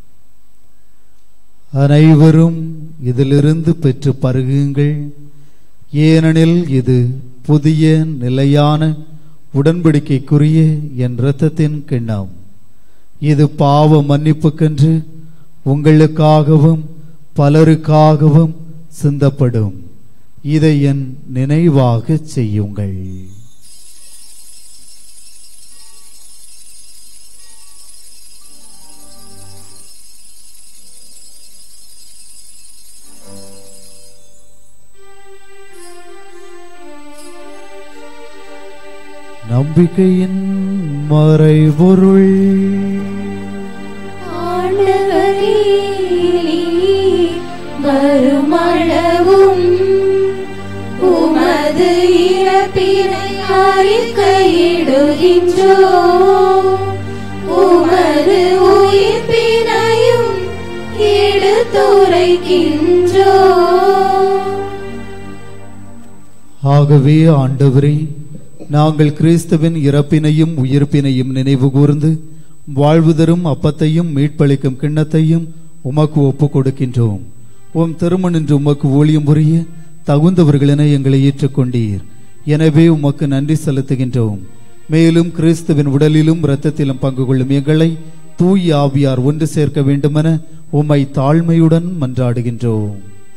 அனைவரும் இதிலிருந்து பெற்று பருகுங்கள் ஏனெனில் இது புதிய நிலையான உடன்படிக்கைக்குரிய என் இரத்தத்தின் கிண்ணம் இது பாவ மன்னிப்புக்கென்று உங்களுக்காகவும் பலருக்காகவும் சிந்தப்படும் இதை என் நினைவாகச் செய்யுங்கள் நம்பிக்கையின் மறைபொருள் ஆண்டவரே நீர் வருமளவும் உமது இறப்பினை அறிக்கையிடுகின்றோ உமது உயிர்ப்பினையும் எடுத்துரைக்கின்றோ ஆகவே ஆண்டவரே நாங்கள் கிறிஸ்துவின் இறப்பினையும் உயிர்ப்பினையும் நினைவு கூர்ந்து வாழ்வு தரும் அப்பத்தையும் மீட்பளிக்கும் கிண்ணத்தையும் உமக்கு ஒப்புக் கொடுக்கின்றோம் உம் திருமணின்று உமக்கு ஊழியம் புரிய தகுந்தவர்களென எங்களை ஏற்றுக்கொண்டீர் எனவே உமக்கு நன்றி செலுத்துகின்றோம் மேலும் கிறிஸ்துவின் உடலிலும் இரத்தத்திலும் பங்கு கொள்ளும் எங்களை தூய் ஆவியார் ஒன்று சேர்க்க வேண்டுமென உம்மை தாழ்மையுடன் மன்றாடுகின்றோம்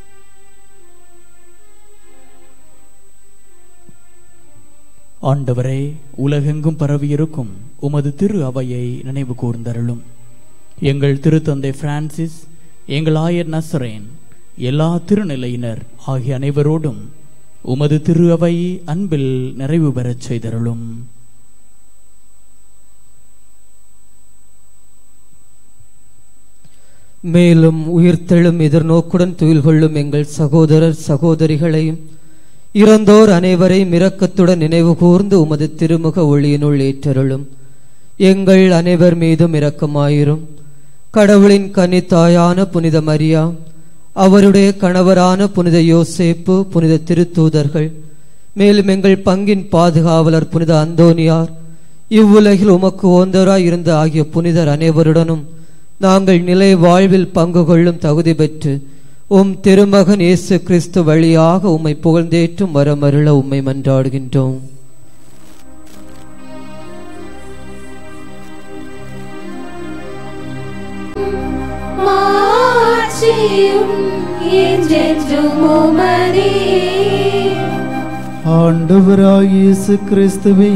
ஆண்டவரே உலகெங்கும் பரவியிருக்கும் உமது திரு அவையை நினைவு கூர்ந்தருளும் எங்கள் திருத்தந்தை பிரான்சிஸ் எங்கள் ஆயர் நசரேன் எல்லா திருநிலையினர் ஆகிய அனைவரோடும் உமது திரு அவை அன்பில் நிறைவு பெறச் செய்தருளும் மேலும் உயிர்த்தெழும் எதிர்நோக்குடன் துயில் கொள்ளும் எங்கள் சகோதரர் சகோதரிகளையும் இறந்தோர் அனைவரையும் இரக்கத்துடன் நினைவு கூர்ந்து உமது திருமுக ஒளியினுள் ஏற்றருளும் எங்கள் அனைவர் மீதும் இரக்கமாயிரும் கடவுளின் கன்னித்தாயான புனித மரியா அவருடைய கணவரான புனித யோசேப்பு புனித திருத்தூதர்கள் மேலும் எங்கள் பங்கின் பாதுகாவலர் புனித அந்தோனியார் இவ்வுலகில் உமக்கு ஓந்தராய் இருந்த ஆகிய புனிதர் அனைவருடனும் நாங்கள் நிலை வாழ்வில் பங்கு கொள்ளும் தகுதி பெற்று உம் திருமகன் இயேசு கிறிஸ்து வழியாக உம்மை புகழ்ந்தேற்றும் வரமருள உம்மை மன்றாடுகின்றோம் மாட்சியும் என்றென்றும் உமதே ஆண்டவராய் இயேசு கிறிஸ்துவே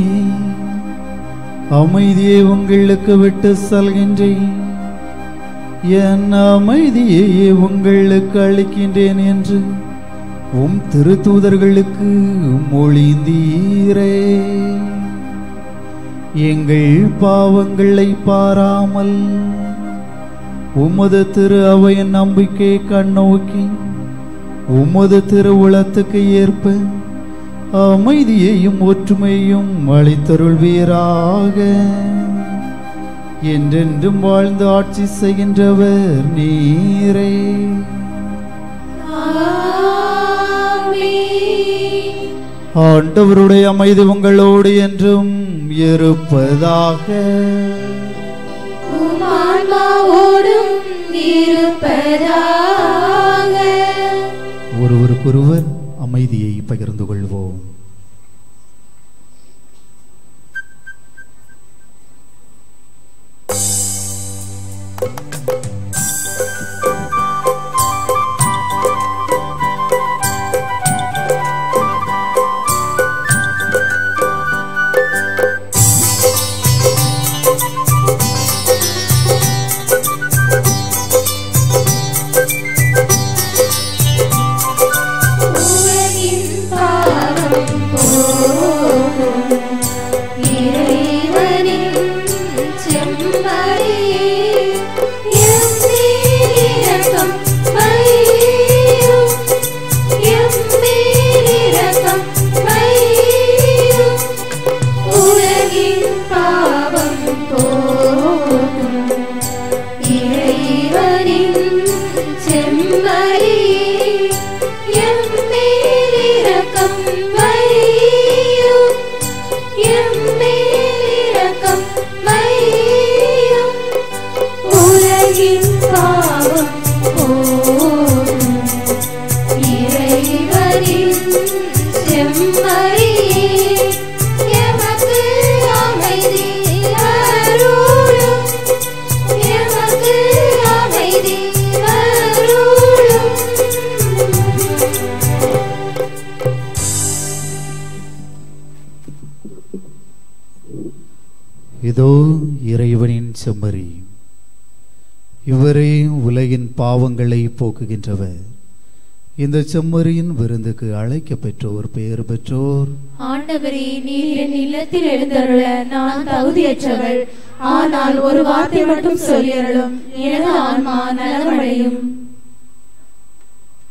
அமைதியை உங்களுக்கு விட்டு செல்கின்றேன் என் அமைதியை உங்களுக்கு அளிக்கின்றேன் என்று உம் திருத்தூதர்களுக்கு மொழிந்தீரே எங்கள் பாவங்களை பாராமல் உமது திரு அவையின் நம்பிக்கை கண்ணோக்கி உமது திருவுளத்துக்கு ஏற்ப அமைதியையும் ஒற்றுமையும் அளித்தருள்வீராக என்றென்றும் வாழ்ந்து ஆட்சி செய்கின்றவர் நீரே ஆண்டவருடைய அமைதி உங்களோடு என்றும் இருப்பதாக உமான்மாவோடும் இருப்பதாக ஒருவருக்கொருவர் அமைதியை பகிர்ந்து கொள்வோம் உலகின் பாவம் போகும் இறைவனின் செம்மறியே எம்மேல் இரக்கம் வையும் எம்மேல் இரக்கம் வையும் உலகின் பாவம் போகும் இறைவனின் செம்மறியே எம்மேல் இரக்கம் வையும் எம்மேல் இரக்கம் வையும் உலகின் பாவம் போகும் இறைவனின் செம்மறியே எமக்கு அமைதி அருளும் எமக்கு அமைதி அருளும் இதோ இறைவனின் செம்மறி இவரே உலகின் பாவங்களை போக்குகின்றவர் இந்த செம்மறியின் விருந்துக்கு அழைக்க பெற்றோர் பெயர் பெற்றோர் ஆண்டவரே நீர் என் இல்லத்தில் எழுந்தருள நான் தகுதியற்றவள் ஆனால் ஒரு வார்த்தை மட்டும் சொல்லியருளும் எனது ஆன்மா நலமடையும்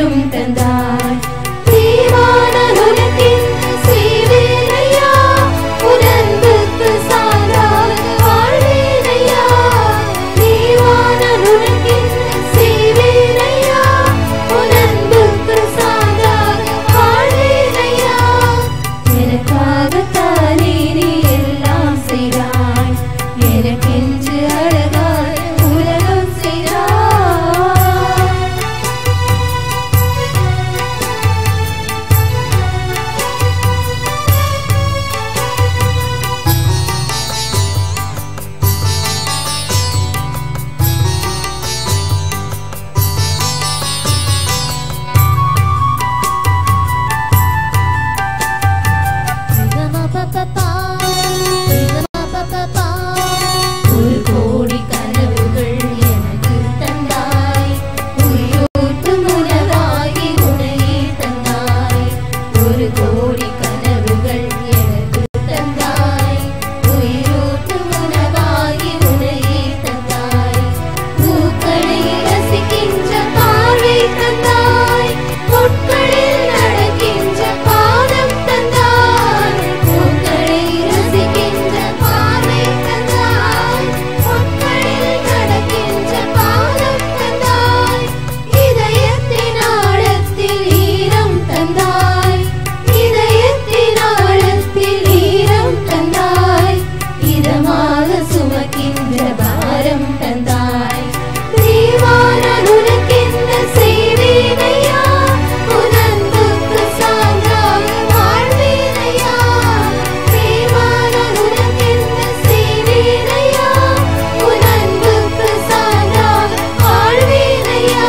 உயிரும் தந்தாய் தீவான உனக்கென்று செய்வேனையா உனன்புக்கு சான்றாக வாழ்வேனையா தீவான உனக்கென்று செய்வேனையா உனன்புக்கு சான்றாக வாழ்வேனையா எனக்காகத்தானே நீ எல்லாம் செய்தாய் எனக்கென்று அழகான உலகம் செய்தாய் ஒரு கோடி கனவுகள் எனக்கு தந்தாய் உயிரோட்டும் உணவாகி உனையே தந்தாய் ஒரு கோடி கனவுகள் எனக்கு தந்தாய் உயிரோட்டும் உணவாகி உனையே தந்தாய் பூக்களை ரசிக்கின்ற பார்வை தந்தாய் பொட்களில் நடக்கின்ற பாதம் தந்தாய் பூக்களை ரசிக்கின்ற பார்வை தந்தாய் பொட்களில் நடக்கின்ற பாதம் தந்தாய் இதயத்தின் ஆழத்தில் ஈரம் தந்தாய் இதயத்தின் ஆழத்தில் ஈரம் தந்தாய் இதமாக சுமக்கின்ற பாரம் தந்தாய் தீவான உனக்கென்ன செய்வேனையா உனன்புக்கு சான்றாக வாழ்வேனையா தீவான உனக்கென்ன செய்வேனையா உனன்புக்கு சான்றாக வாழ்வேனையா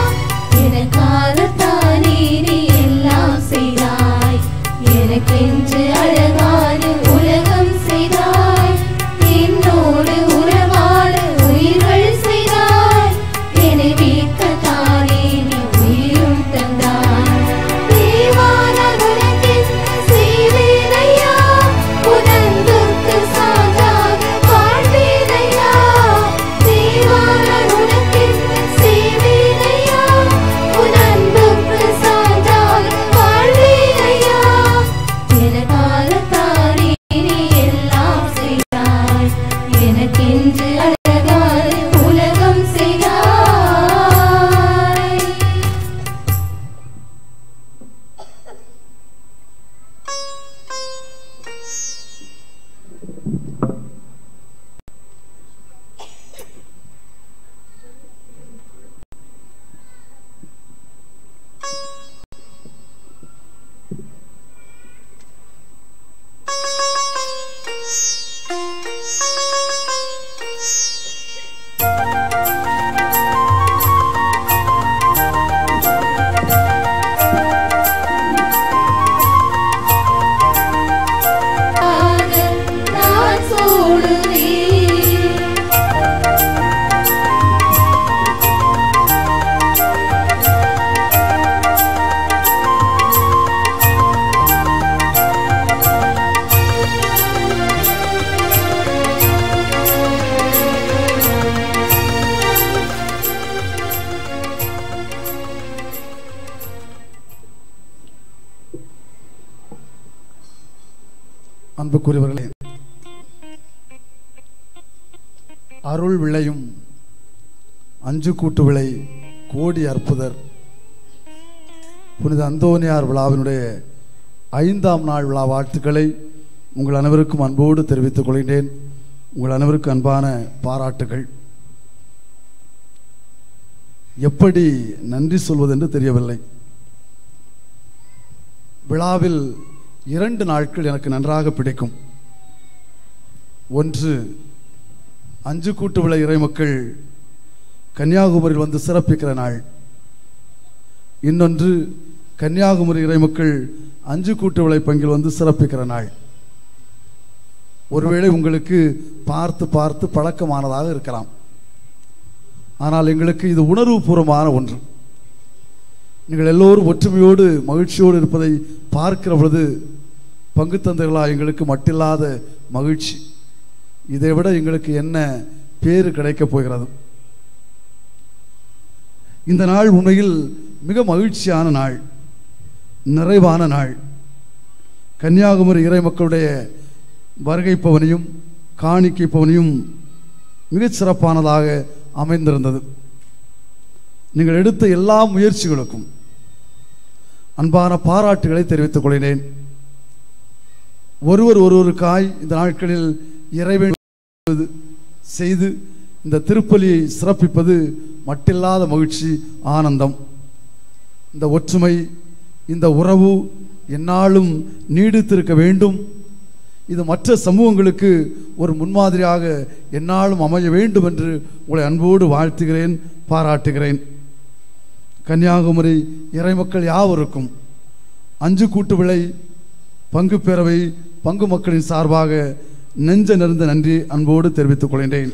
எனக்காகத்தானே நீ எல்லாம் செய்தாய் எனக்கென்று அழகான உலகம் செய்தாய் என்னோடு உறவாட உயிர்கள் செய்தாய் என்னை மீட்கத்தானே நீ உயிரும் தந்தாய் தேவான உனக்கென்ன செய்வேனையா உனன்புக்கு சான்றாக வாழ்வேனையா தேவான உனக்கென்ன செய்வேனையா உனன்புக்கு சான்றாக வாழ்வேனையா எனக்காகத்தானே நீ எல்லாம் செய்தாய் எனக்கென்று அழகான உலகம் செய்தாய் நான் சூடுவேன் அன்புக்குரியவர்களே அருள் விளையும் அஞ்சு கூட்டு விளை கோடி அற்புதர் புனித அந்தோனியார் விழாவினுடைய ஐந்தாம் நாள் விழா வாழ்த்துக்களை உங்கள் அனைவருக்கும் அன்போடு தெரிவித்துக் கொள்கின்றேன் உங்கள் அனைவருக்கும் அன்பான பாராட்டுகள் எப்படி நன்றி சொல்வதென்று தெரியவில்லை விழாவில் இரண்டு நாட்கள் எனக்கு நன்றாக பிடிக்கும் ஒன்று அஞ்சு கூட்டு விளை இறைமக்கள் கன்னியாகுமரியில் வந்து சிறப்பிக்கிற நாள் இன்னொன்று கன்னியாகுமரி இறைமக்கள் அஞ்சு கூட்டு விளை பங்கில் வந்து சிறப்பிக்கிற நாள் ஒருவேளை உங்களுக்கு பார்த்து பார்த்து பழக்கமானதாக இருக்கலாம் ஆனால் எங்களுக்கு இது உணர்வுபூர்வமான ஒன்று நீங்கள் எல்லோரும் ஒற்றுமையோடு மகிழ்ச்சியோடு இருப்பதை பார்க்கிற பொழுது பங்கு தந்தைகளாக எங்களுக்கு மட்டில்லாத மகிழ்ச்சி இதை விட எங்களுக்கு என்ன பேறு கிடைக்கப் போகிறது இந்த நாள் உண்மையில் மிக மகிழ்ச்சியான நாள் நிறைவான நாள் கன்னியாகுமரி இறை மக்களுடைய வருகை பவனியும் காணிக்கை பவனியும் மிகச் சிறப்பானதாக அமைந்திருந்தது நீங்கள் எடுத்த எல்லா முயற்சிகளுக்கும் அன்பான பாராட்டுகளை தெரிவித்துக் கொள்கிறேன் ஒருவர் ஒருவருக்காய் இந்த நாட்களில் இறைவன் செய்து இந்த திருப்பலியை சிறப்பிப்பது மட்டில்லாத மகிழ்ச்சி ஆனந்தம் இந்த ஒற்றுமை இந்த உறவு எந்நாளும் நீடித்திருக்க வேண்டும் இது மற்ற சமூகங்களுக்கு ஒரு முன்மாதிரியாக எந்நாளும் அமைய வேண்டும் என்று உங்களை அன்போடு வாழ்த்துகிறேன் பாராட்டுகிறேன் கன்னியாகுமரி இறைமக்கள் யாவருக்கும் அஞ்சு கூட்டு விளை பங்கு பேரவை பங்கு மக்களின் சார்பாக நெஞ்ச நிறைந்த நன்றி அன்போடு தெரிவித்துக் கொள்கின்றேன்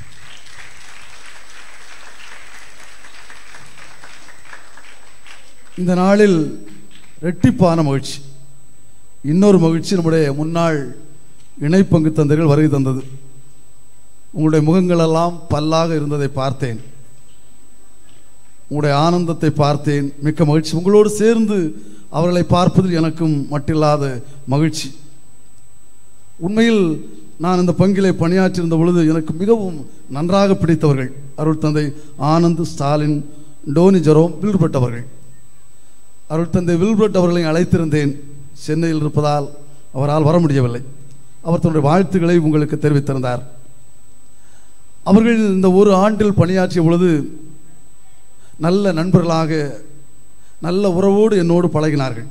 இந்த நாளில் ரெட்டிப்பான மகிழ்ச்சி இன்னொரு மகிழ்ச்சி நம்முடைய முன்னாள் இணை பங்கு தந்தைகள் வருகை தந்தது உங்களுடைய முகங்களெல்லாம் பல்லாக இருந்ததை பார்த்தேன் உங்களுடைய ஆனந்தத்தை பார்த்தேன் மிக்க மகிழ்ச்சி உங்களோடு சேர்ந்து அவர்களை பார்ப்பதில் எனக்கும் மட்டில்லாத மகிழ்ச்சி உண்மையில் நான் இந்த பங்கிலே பணியாற்றியிருந்த பொழுது எனக்கு மிகவும் நன்றாக பிடித்தவர்கள் அருள் தந்தை ஆனந்த் ஸ்டாலின் டோனி ஜெரோம் வில்பர்ட் அவர்கள் அருள் தந்தை வில்பர்ட் அவர்களை அழைத்திருந்தேன் சென்னையில் இருப்பதால் அவரால் வர முடியவில்லை அவர் தன்னுடைய வாழ்த்துக்களை உங்களுக்கு தெரிவித்திருந்தார் அவர்கள் இந்த ஒரு ஆண்டில் பணியாற்றிய பொழுது நல்ல நண்பர்களாக நல்ல உறவோடு என்னோடு பழகினார்கள்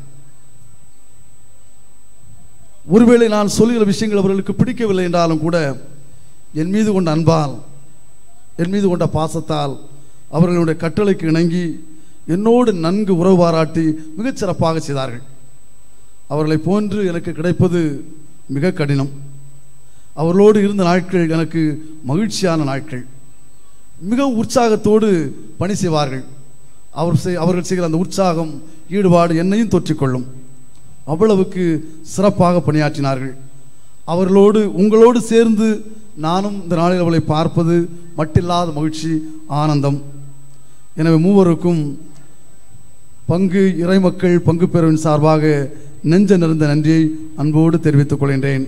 ஒருவேளை நான் சொல்லுகிற விஷயங்கள் அவர்களுக்கு பிடிக்கவில்லை என்றாலும் கூட என் மீது கொண்ட அன்பால் என் மீது கொண்ட பாசத்தால் அவர்களுடைய கட்டளைக்கு இணங்கி என்னோடு நன்கு உறவு பாராட்டி மிகச் சிறப்பாக செய்தார்கள் அவர்களை போன்று எனக்கு கிடைப்பது மிக கடினம் அவர்களோடு இருந்த நாட்கள் எனக்கு மகிழ்ச்சியான நாட்கள் மிக உற்சாகத்தோடு பணி செய்வார்கள் அவர் செய் அவர்கள் செய்கிற அந்த உற்சாகம் ஈடுபாடு என்னையும் தொற்றிக்கொள்ளும் அவ்வளவுக்கு சிறப்பாக பணியாற்றினார்கள் அவர்களோடு உங்களோடு சேர்ந்து நானும் இந்த நாளில் அவளை பார்ப்பது மட்டில்லாத மகிழ்ச்சி ஆனந்தம் எனவே மூவருக்கும் பங்கு இறைமக்கள் பங்கு பெறுவின் சார்பாக நெஞ்ச நிறைந்த நன்றியை அன்போடு தெரிவித்துக் கொள்கின்றேன்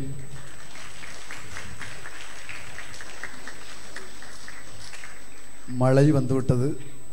மழை வந்துவிட்டது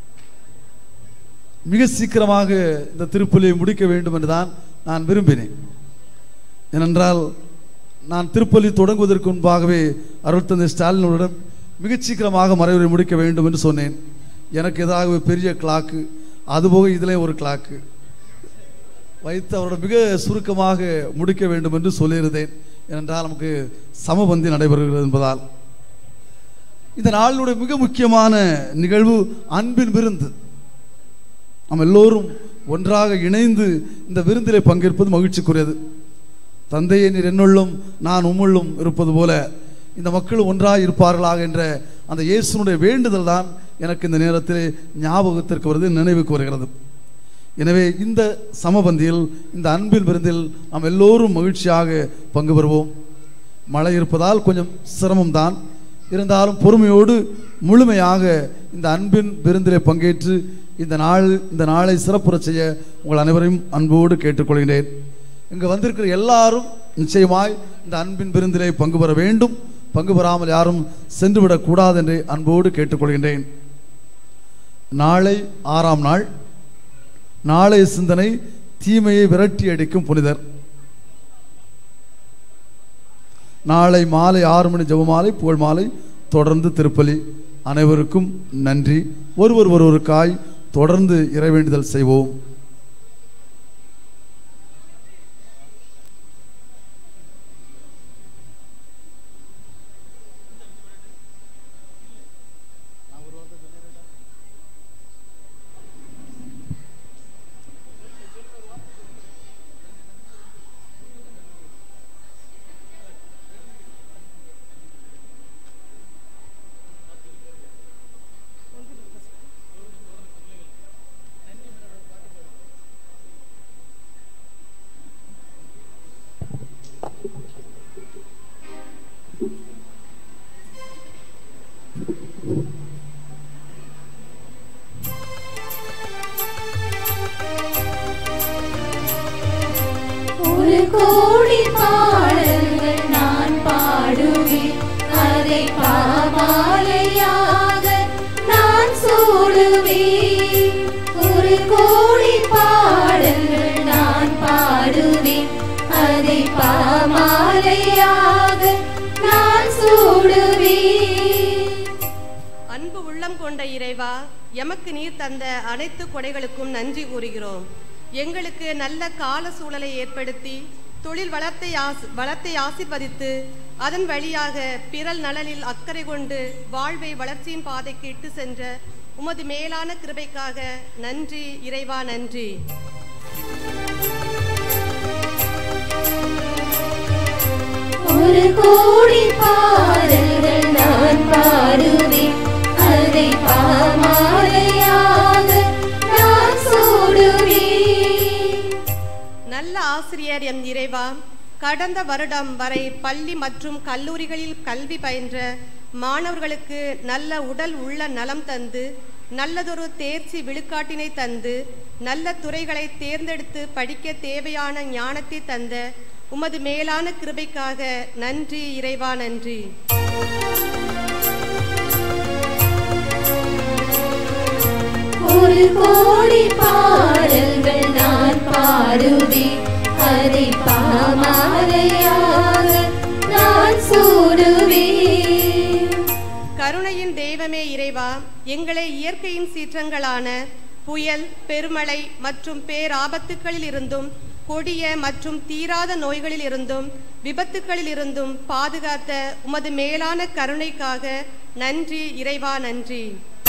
மிக சீக்கிரமாக இந்த திருப்பலியை முடிக்க வேண்டும் என்றுதான் நான் விரும்பினேன் ஏனென்றால் நான் திருப்பலி தொடங்குவதற்கு முன்பாகவே அருள் தந்தை ஸ்டாலினுடன் மிகச் சீக்கிரமாக மறைவுரை முடிக்க வேண்டும் என்று சொன்னேன் எனக்கு எதாவது பெரிய கிளாக்கு அதுபோக இதிலே ஒரு கிளாக்கு வைத்து அவரோட மிக சுருக்கமாக முடிக்க வேண்டும் என்று சொல்லியிருந்தேன் ஏனென்றால் நமக்கு சமபந்தி நடைபெறுகிறது என்பதால் இந்த நாளினுடைய மிக முக்கியமான நிகழ்வு அன்பின் விருந்து நாம் எல்லோரும் ஒன்றாக இணைந்து இந்த விருந்திலே பங்கேற்பது மகிழ்ச்சிக்குரியது தந்தையை நீர் என்னுள்ளும் நான் உம்முள்ளும் இருப்பது போல இந்த மக்கள் ஒன்றாக இருப்பார்களாக என்ற அந்த இயேசுனுடைய வேண்டுதல் தான் எனக்கு இந்த நேரத்தில் ஞாபகத்திற்கு வருது நினைவுக்கு வருகிறது எனவே இந்த சமபந்தியில் இந்த அன்பின் விருந்தில் நாம் எல்லோரும் மகிழ்ச்சியாக பங்கு பெறுவோம் மழை இருப்பதால் கொஞ்சம் சிரமம்தான் இருந்தாலும் பொறுமையோடு முழுமையாக இந்த அன்பின் விருந்திலே பங்கேற்று இந்த நாள் இந்த நாளை சிறப்புற செய்ய உங்கள் அனைவரையும் அன்போடு கேட்டுக்கொள்கிறேன் இங்கு வந்திருக்கிற எல்லாரும் நிச்சயமாய் இந்த அன்பின் விருந்திலே பங்கு பெற வேண்டும் பங்கு பெறாமல் யாரும் சென்றுவிடக் கூடாது என்று அன்போடு கேட்டுக்கொள்கின்றேன் நாளை ஆறாம் நாள் நாளைய சிந்தனை தீமையை விரட்டி அடிக்கும் புனிதர் நாளை மாலை ஆறு மணி ஜெபமாலை புகழ் மாலை தொடர்ந்து திருப்பலி அனைவருக்கும் நன்றி ஒருவர் ஒருவருக்காய் தொடர்ந்து இறைவேண்டுதல் செய்வோம் ஒரு கோடி பாடல்கள் நான் பாடுவேன் அதை பாமாலையாக நான் சூடுவேன் ஒரு கோடி பாடல்கள் நான் பாடுவேன் அதை பாமாலையாக நான் சூடுவேன் அன்பு உள்ளம் கொண்ட இறைவா எமக்கு நீர் தந்த அனைத்து கொடைகளுக்கும் நன்றி கூறுகிறோம் எங்களுக்கு நல்ல கால சூழலை ஏற்படுத்தி தொழில் வளத்தை ஆஸ் வளத்தை ஆசிர்வதித்து அதன் வழியாக பிறல் நலனில் அக்கறை கொண்டு வாழ்வை வளர்ச்சியின் பாதைக்கு இட்டு சென்ற உமது மேலான கிருபைக்காக நன்றி இறைவா நன்றி ஒரு கோடி பாடல்கள் நான் பாடுவேன் அதை பாமாலையாக நான் சூடுவேன் நல்ல ஆசிரியர் எம் இறைவா கடந்த வருடம் வரை பள்ளி மற்றும் கல்லூரிகளில் கல்வி பயின்ற மாணவர்களுக்கு நல்ல உடல் உள்ள நலம் தந்து நல்லதொரு தேர்ச்சி விழுக்காட்டினை தந்து நல்ல துறைகளை தேர்ந்தெடுத்து படிக்க தேவையான ஞானத்தை தந்த உமது மேலான கிருபைக்காக நன்றி இறைவா நன்றி ஒரு கோடி பாடல்கள் நான் பாடுவேன் அதை பாமாலையாக நான் சூடுவேன் கருணையின் தெய்வமே இறைவா எங்களை இயற்கையின் சீற்றங்களான புயல் பெருமழை மற்றும் பேராபத்துக்களில் இருந்தும் கொடிய மற்றும் தீராத நோய்களில் இருந்தும் விபத்துக்களில் இருந்தும் பாதுகாத்த உமது மேலான கருணைக்காக நன்றி இறைவா நன்றி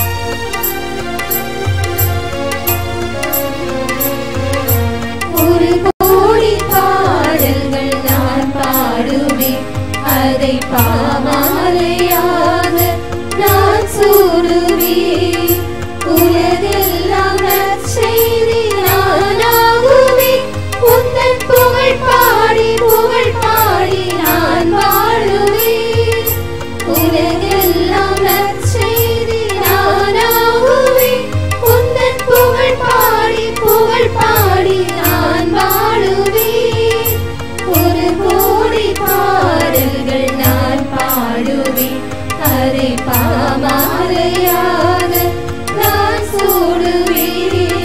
ஒரு கோடி பாடல்கள் நான் பாடுவேன் அதை பாமாலையாக நான் சூடுவேன் உலகெல்லாம் நற்செய்தி நானாகுவேன் உந்தன் புகழ் பாடி புகழ் பாடி நான் வாழுவேன் உலகெல்லாம் நற்செய்தி நானாகுவேன் உந்தன் புகழ் பாடி புகழ் பாடி நான் வாழுவேன் ஒரு கோடி பாடல்கள் நான் பாடுவேன் அதை பாமாலையாக நான் சூடுவேன்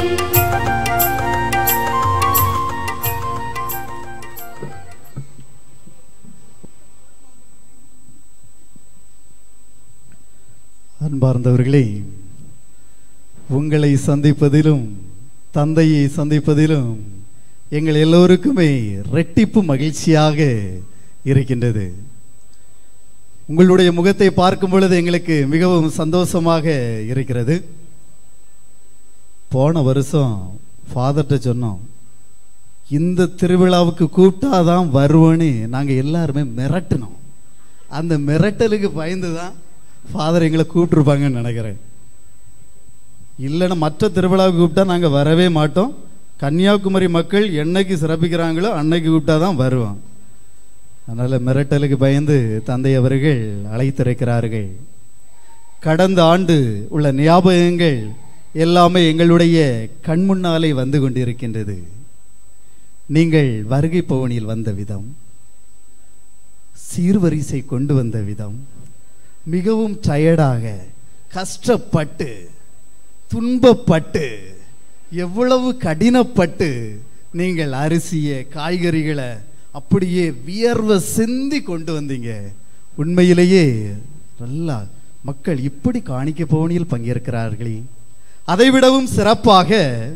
அன்பார்ந்தவர்களே உங்களை சந்திப்பதிலும் தந்தையை சந்திப்பதிலும் எங்கள் எல்லோருக்குமே ரெட்டிப்பு மகிழ்ச்சியாக இருக்கின்றது உங்களுடைய முகத்தை பார்க்கும் பொழுது எங்களுக்கு மிகவும் சந்தோஷமாக இருக்கிறது போன வருஷம் ஃபாதர்கிட்ட சொன்னோம் இந்த திருவிழாவுக்கு கூப்பிட்டாதான் வருவோன்னு நாங்கள் எல்லாருமே மிரட்டினோம் அந்த மிரட்டலுக்கு பயந்து தான் ஃபாதர் எங்களை கூப்பிட்டுருப்பாங்கன்னு நினைக்கிறேன் இல்லைன்னா மற்ற திருவிழாவுக்கு கூப்பிட்டா நாங்கள் வரவே மாட்டோம் கன்னியாகுமரி மக்கள் என்னைக்கு சிறப்பிக்கிறாங்களோ அன்னைக்கு கூப்பிட்டா தான் வருவோம் அதனால் மிரட்டலுக்கு பயந்து தந்தை அவர்கள் அழைத்திருக்கிறார்கள் கடந்த ஆண்டு உள்ள ஞாபகங்கள் எல்லாமே எங்களுடைய கண்முன்னாலே வந்து கொண்டிருக்கின்றது நீங்கள் வருகை பவனியில் வந்த விதம் சீர்வரிசை கொண்டு வந்த விதம் மிகவும் டயர்டாக கஷ்டப்பட்டு துன்பப்பட்டு எவ்வளவு கடினப்பட்டு நீங்கள் அரிசியை காய்கறிகளை அப்படியே வியர்வை சிந்தி கொண்டு வந்தீங்க உண்மையிலேயே நல்லா மக்கள் இப்படி காணிக்க பவனியில் பங்கேற்கிறார்களே அதை விடவும் சிறப்பாக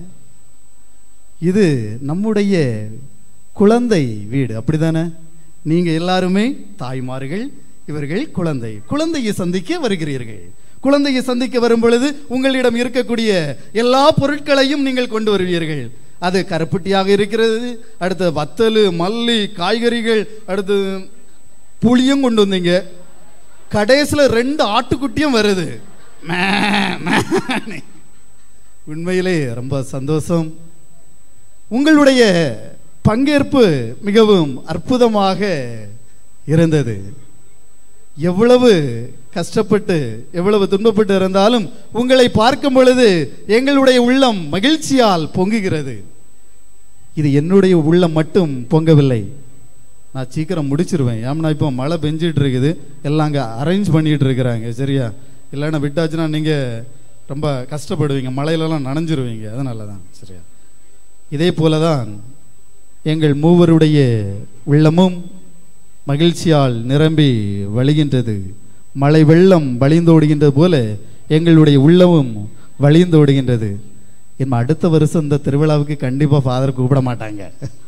இது நம்முடைய குழந்தை வீடு அப்படிதானே நீங்க எல்லாருமே தாய்மார்கள் இவர்கள் குழந்தை குழந்தையை சந்திக்க வருகிறீர்கள் குழந்தையை சந்திக்க வரும் பொழுது உங்களிடம் இருக்கக்கூடிய எல்லா பொருட்களையும் நீங்கள் கொண்டு வருவீர்கள் அது கருப்பட்டியாக இருக்கிறது அடுத்து வத்தல் மல்லி காய்கறிகள் அடுத்து புளியும் கொண்டு வந்தீங்க கடைசியில் ரெண்டு ஆட்டுக்குட்டியும் வருது மே, மேன்னு. உண்மையிலே ரொம்ப சந்தோஷம் உங்களுடைய பங்கேற்பு மிகவும் அற்புதமாக இருந்தது எவ்வளவு கஷ்டப்பட்டு எவ்வளவு துன்பப்பட்டு இருந்தாலும் உங்களை பார்க்கும் பொழுது எங்களுடைய உள்ளம் மகிழ்ச்சியால் பொங்குகிறது இது என்னுடைய உள்ளம் மட்டும் பொங்கவில்லை நான் சீக்கிரம் முடிச்சிருவேன் ஏன்னா இப்போ மழை பெஞ்சிட்டு இருக்குது எல்லாம் அங்கே அரேஞ்ச் பண்ணிட்டு இருக்கிறாங்க சரியா இல்லைன்னா விட்டாச்சுன்னா நீங்கள் ரொம்ப கஷ்டப்படுவீங்க மழையிலலாம் நனைஞ்சிருவீங்க அதனால தான் சரியா இதே போல தான் எங்கள் மூவருடைய உள்ளமும் மகிழ்ச்சியால் நிரம்பி வழிகின்றது மழை வெள்ளம் வழிந்தோடுகின்றது போல எங்களுடைய உள்ளமும் வழிந்தோடுகின்றது இனிமே அடுத்த வருஷம் இந்த திருவிழாவுக்கு கண்டிப்பாக ஃபாதர் கூப்பிட மாட்டாங்க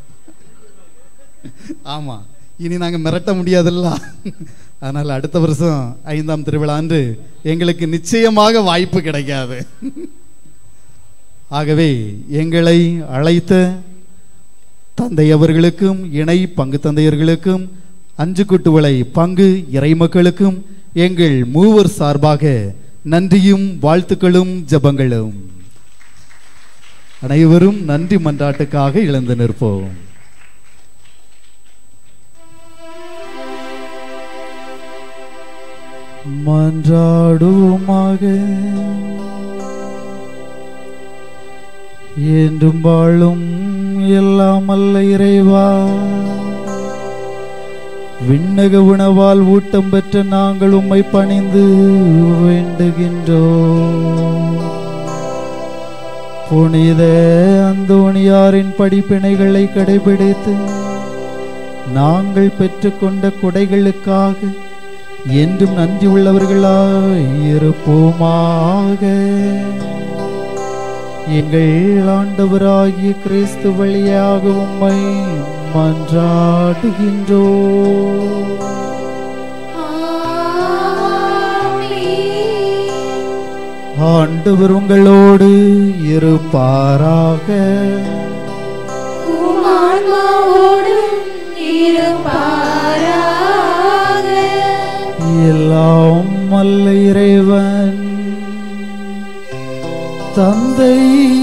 ஆமாம் இனி நாங்கள் மிரட்ட முடியாதுல்ல அதனால் அடுத்த வருஷம் ஐந்தாம் திருவிழா அன்று எங்களுக்கு நிச்சயமாக வாய்ப்பு கிடைக்காது ஆகவே எங்களை அழைத்த தந்தை அவர்களுக்கும் இணை பங்கு தந்தையர்களுக்கும் அஞ்சு குட்டுவளை பங்கு இறைமக்களுக்கும் எங்கள் மூவர் சார்பாக நன்றியும் வாழ்த்துக்களும் ஜபங்களும் அனைவரும் நன்றி மன்றாட்டுக்காக இழந்து நிற்போம் மன்றாடுவோமாக என்றும் வாழும் எல்லாம் அல்ல இறைவா விண்ணக உணவால் ஊட்டம் பெற்ற நாங்கள் உம்மை பணிந்து வேண்டுகின்றோம் புனித அந்தோணியாரின் படிப்பினைகளை கடைபிடித்து நாங்கள் பெற்றுக்கொண்ட கொடைகளுக்காக என்றும் நன்றி உள்ளவர்களாய் இருப்போமாக எங்கள் ஆண்டவராகிய கிறிஸ்து வழியாக உம்மை மன்றாடுகின்றோ ஆண்டவர் உங்களோடு இருப்பாராக எல்லாம் அல்ல இறைவன் தந்தை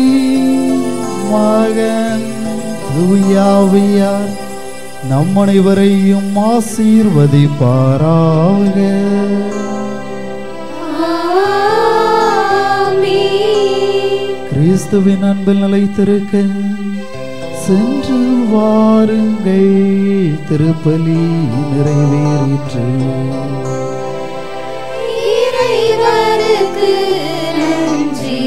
மகன் தூயாவியார் நம் அனைவரையும் ஆசீர்வதிப்பாராக கிறிஸ்துவின் அன்பில் நிலைத்திருக்க சென்று வாருங்கள் திருப்பலி நிறைவேறிற்று இறைவனுக்கு நன்றி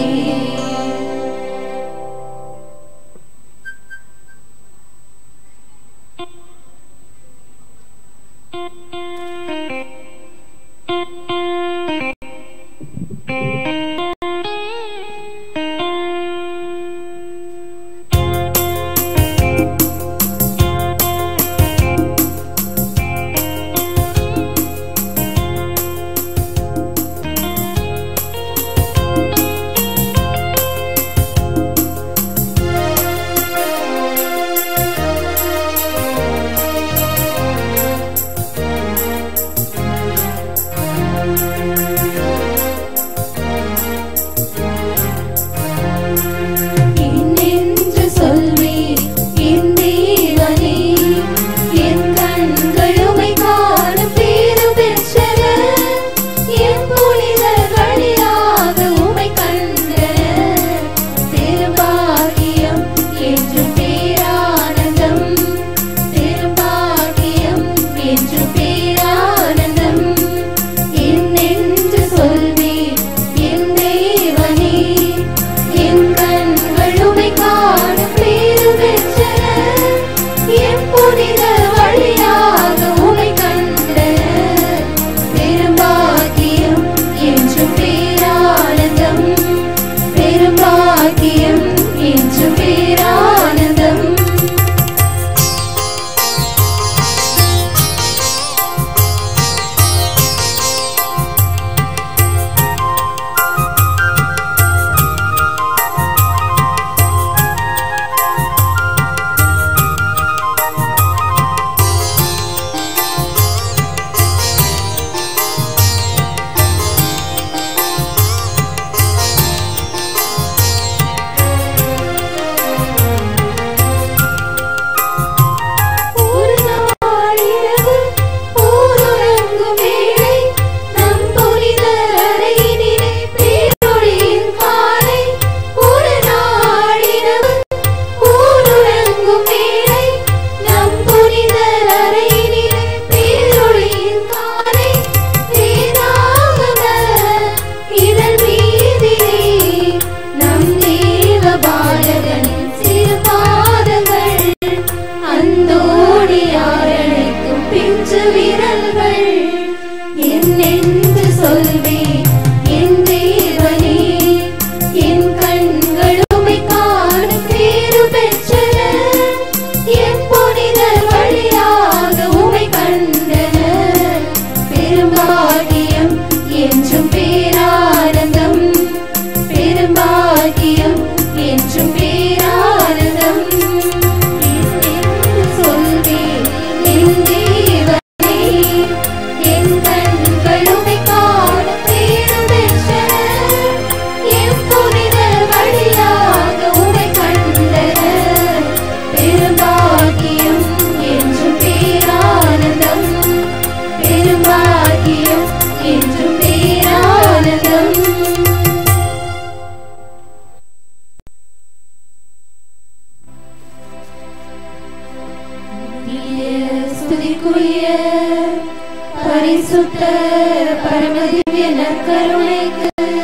ஆ துதிக்குரிய பரிசுத்த பரமதிவ்ய நற்கருணைக்கு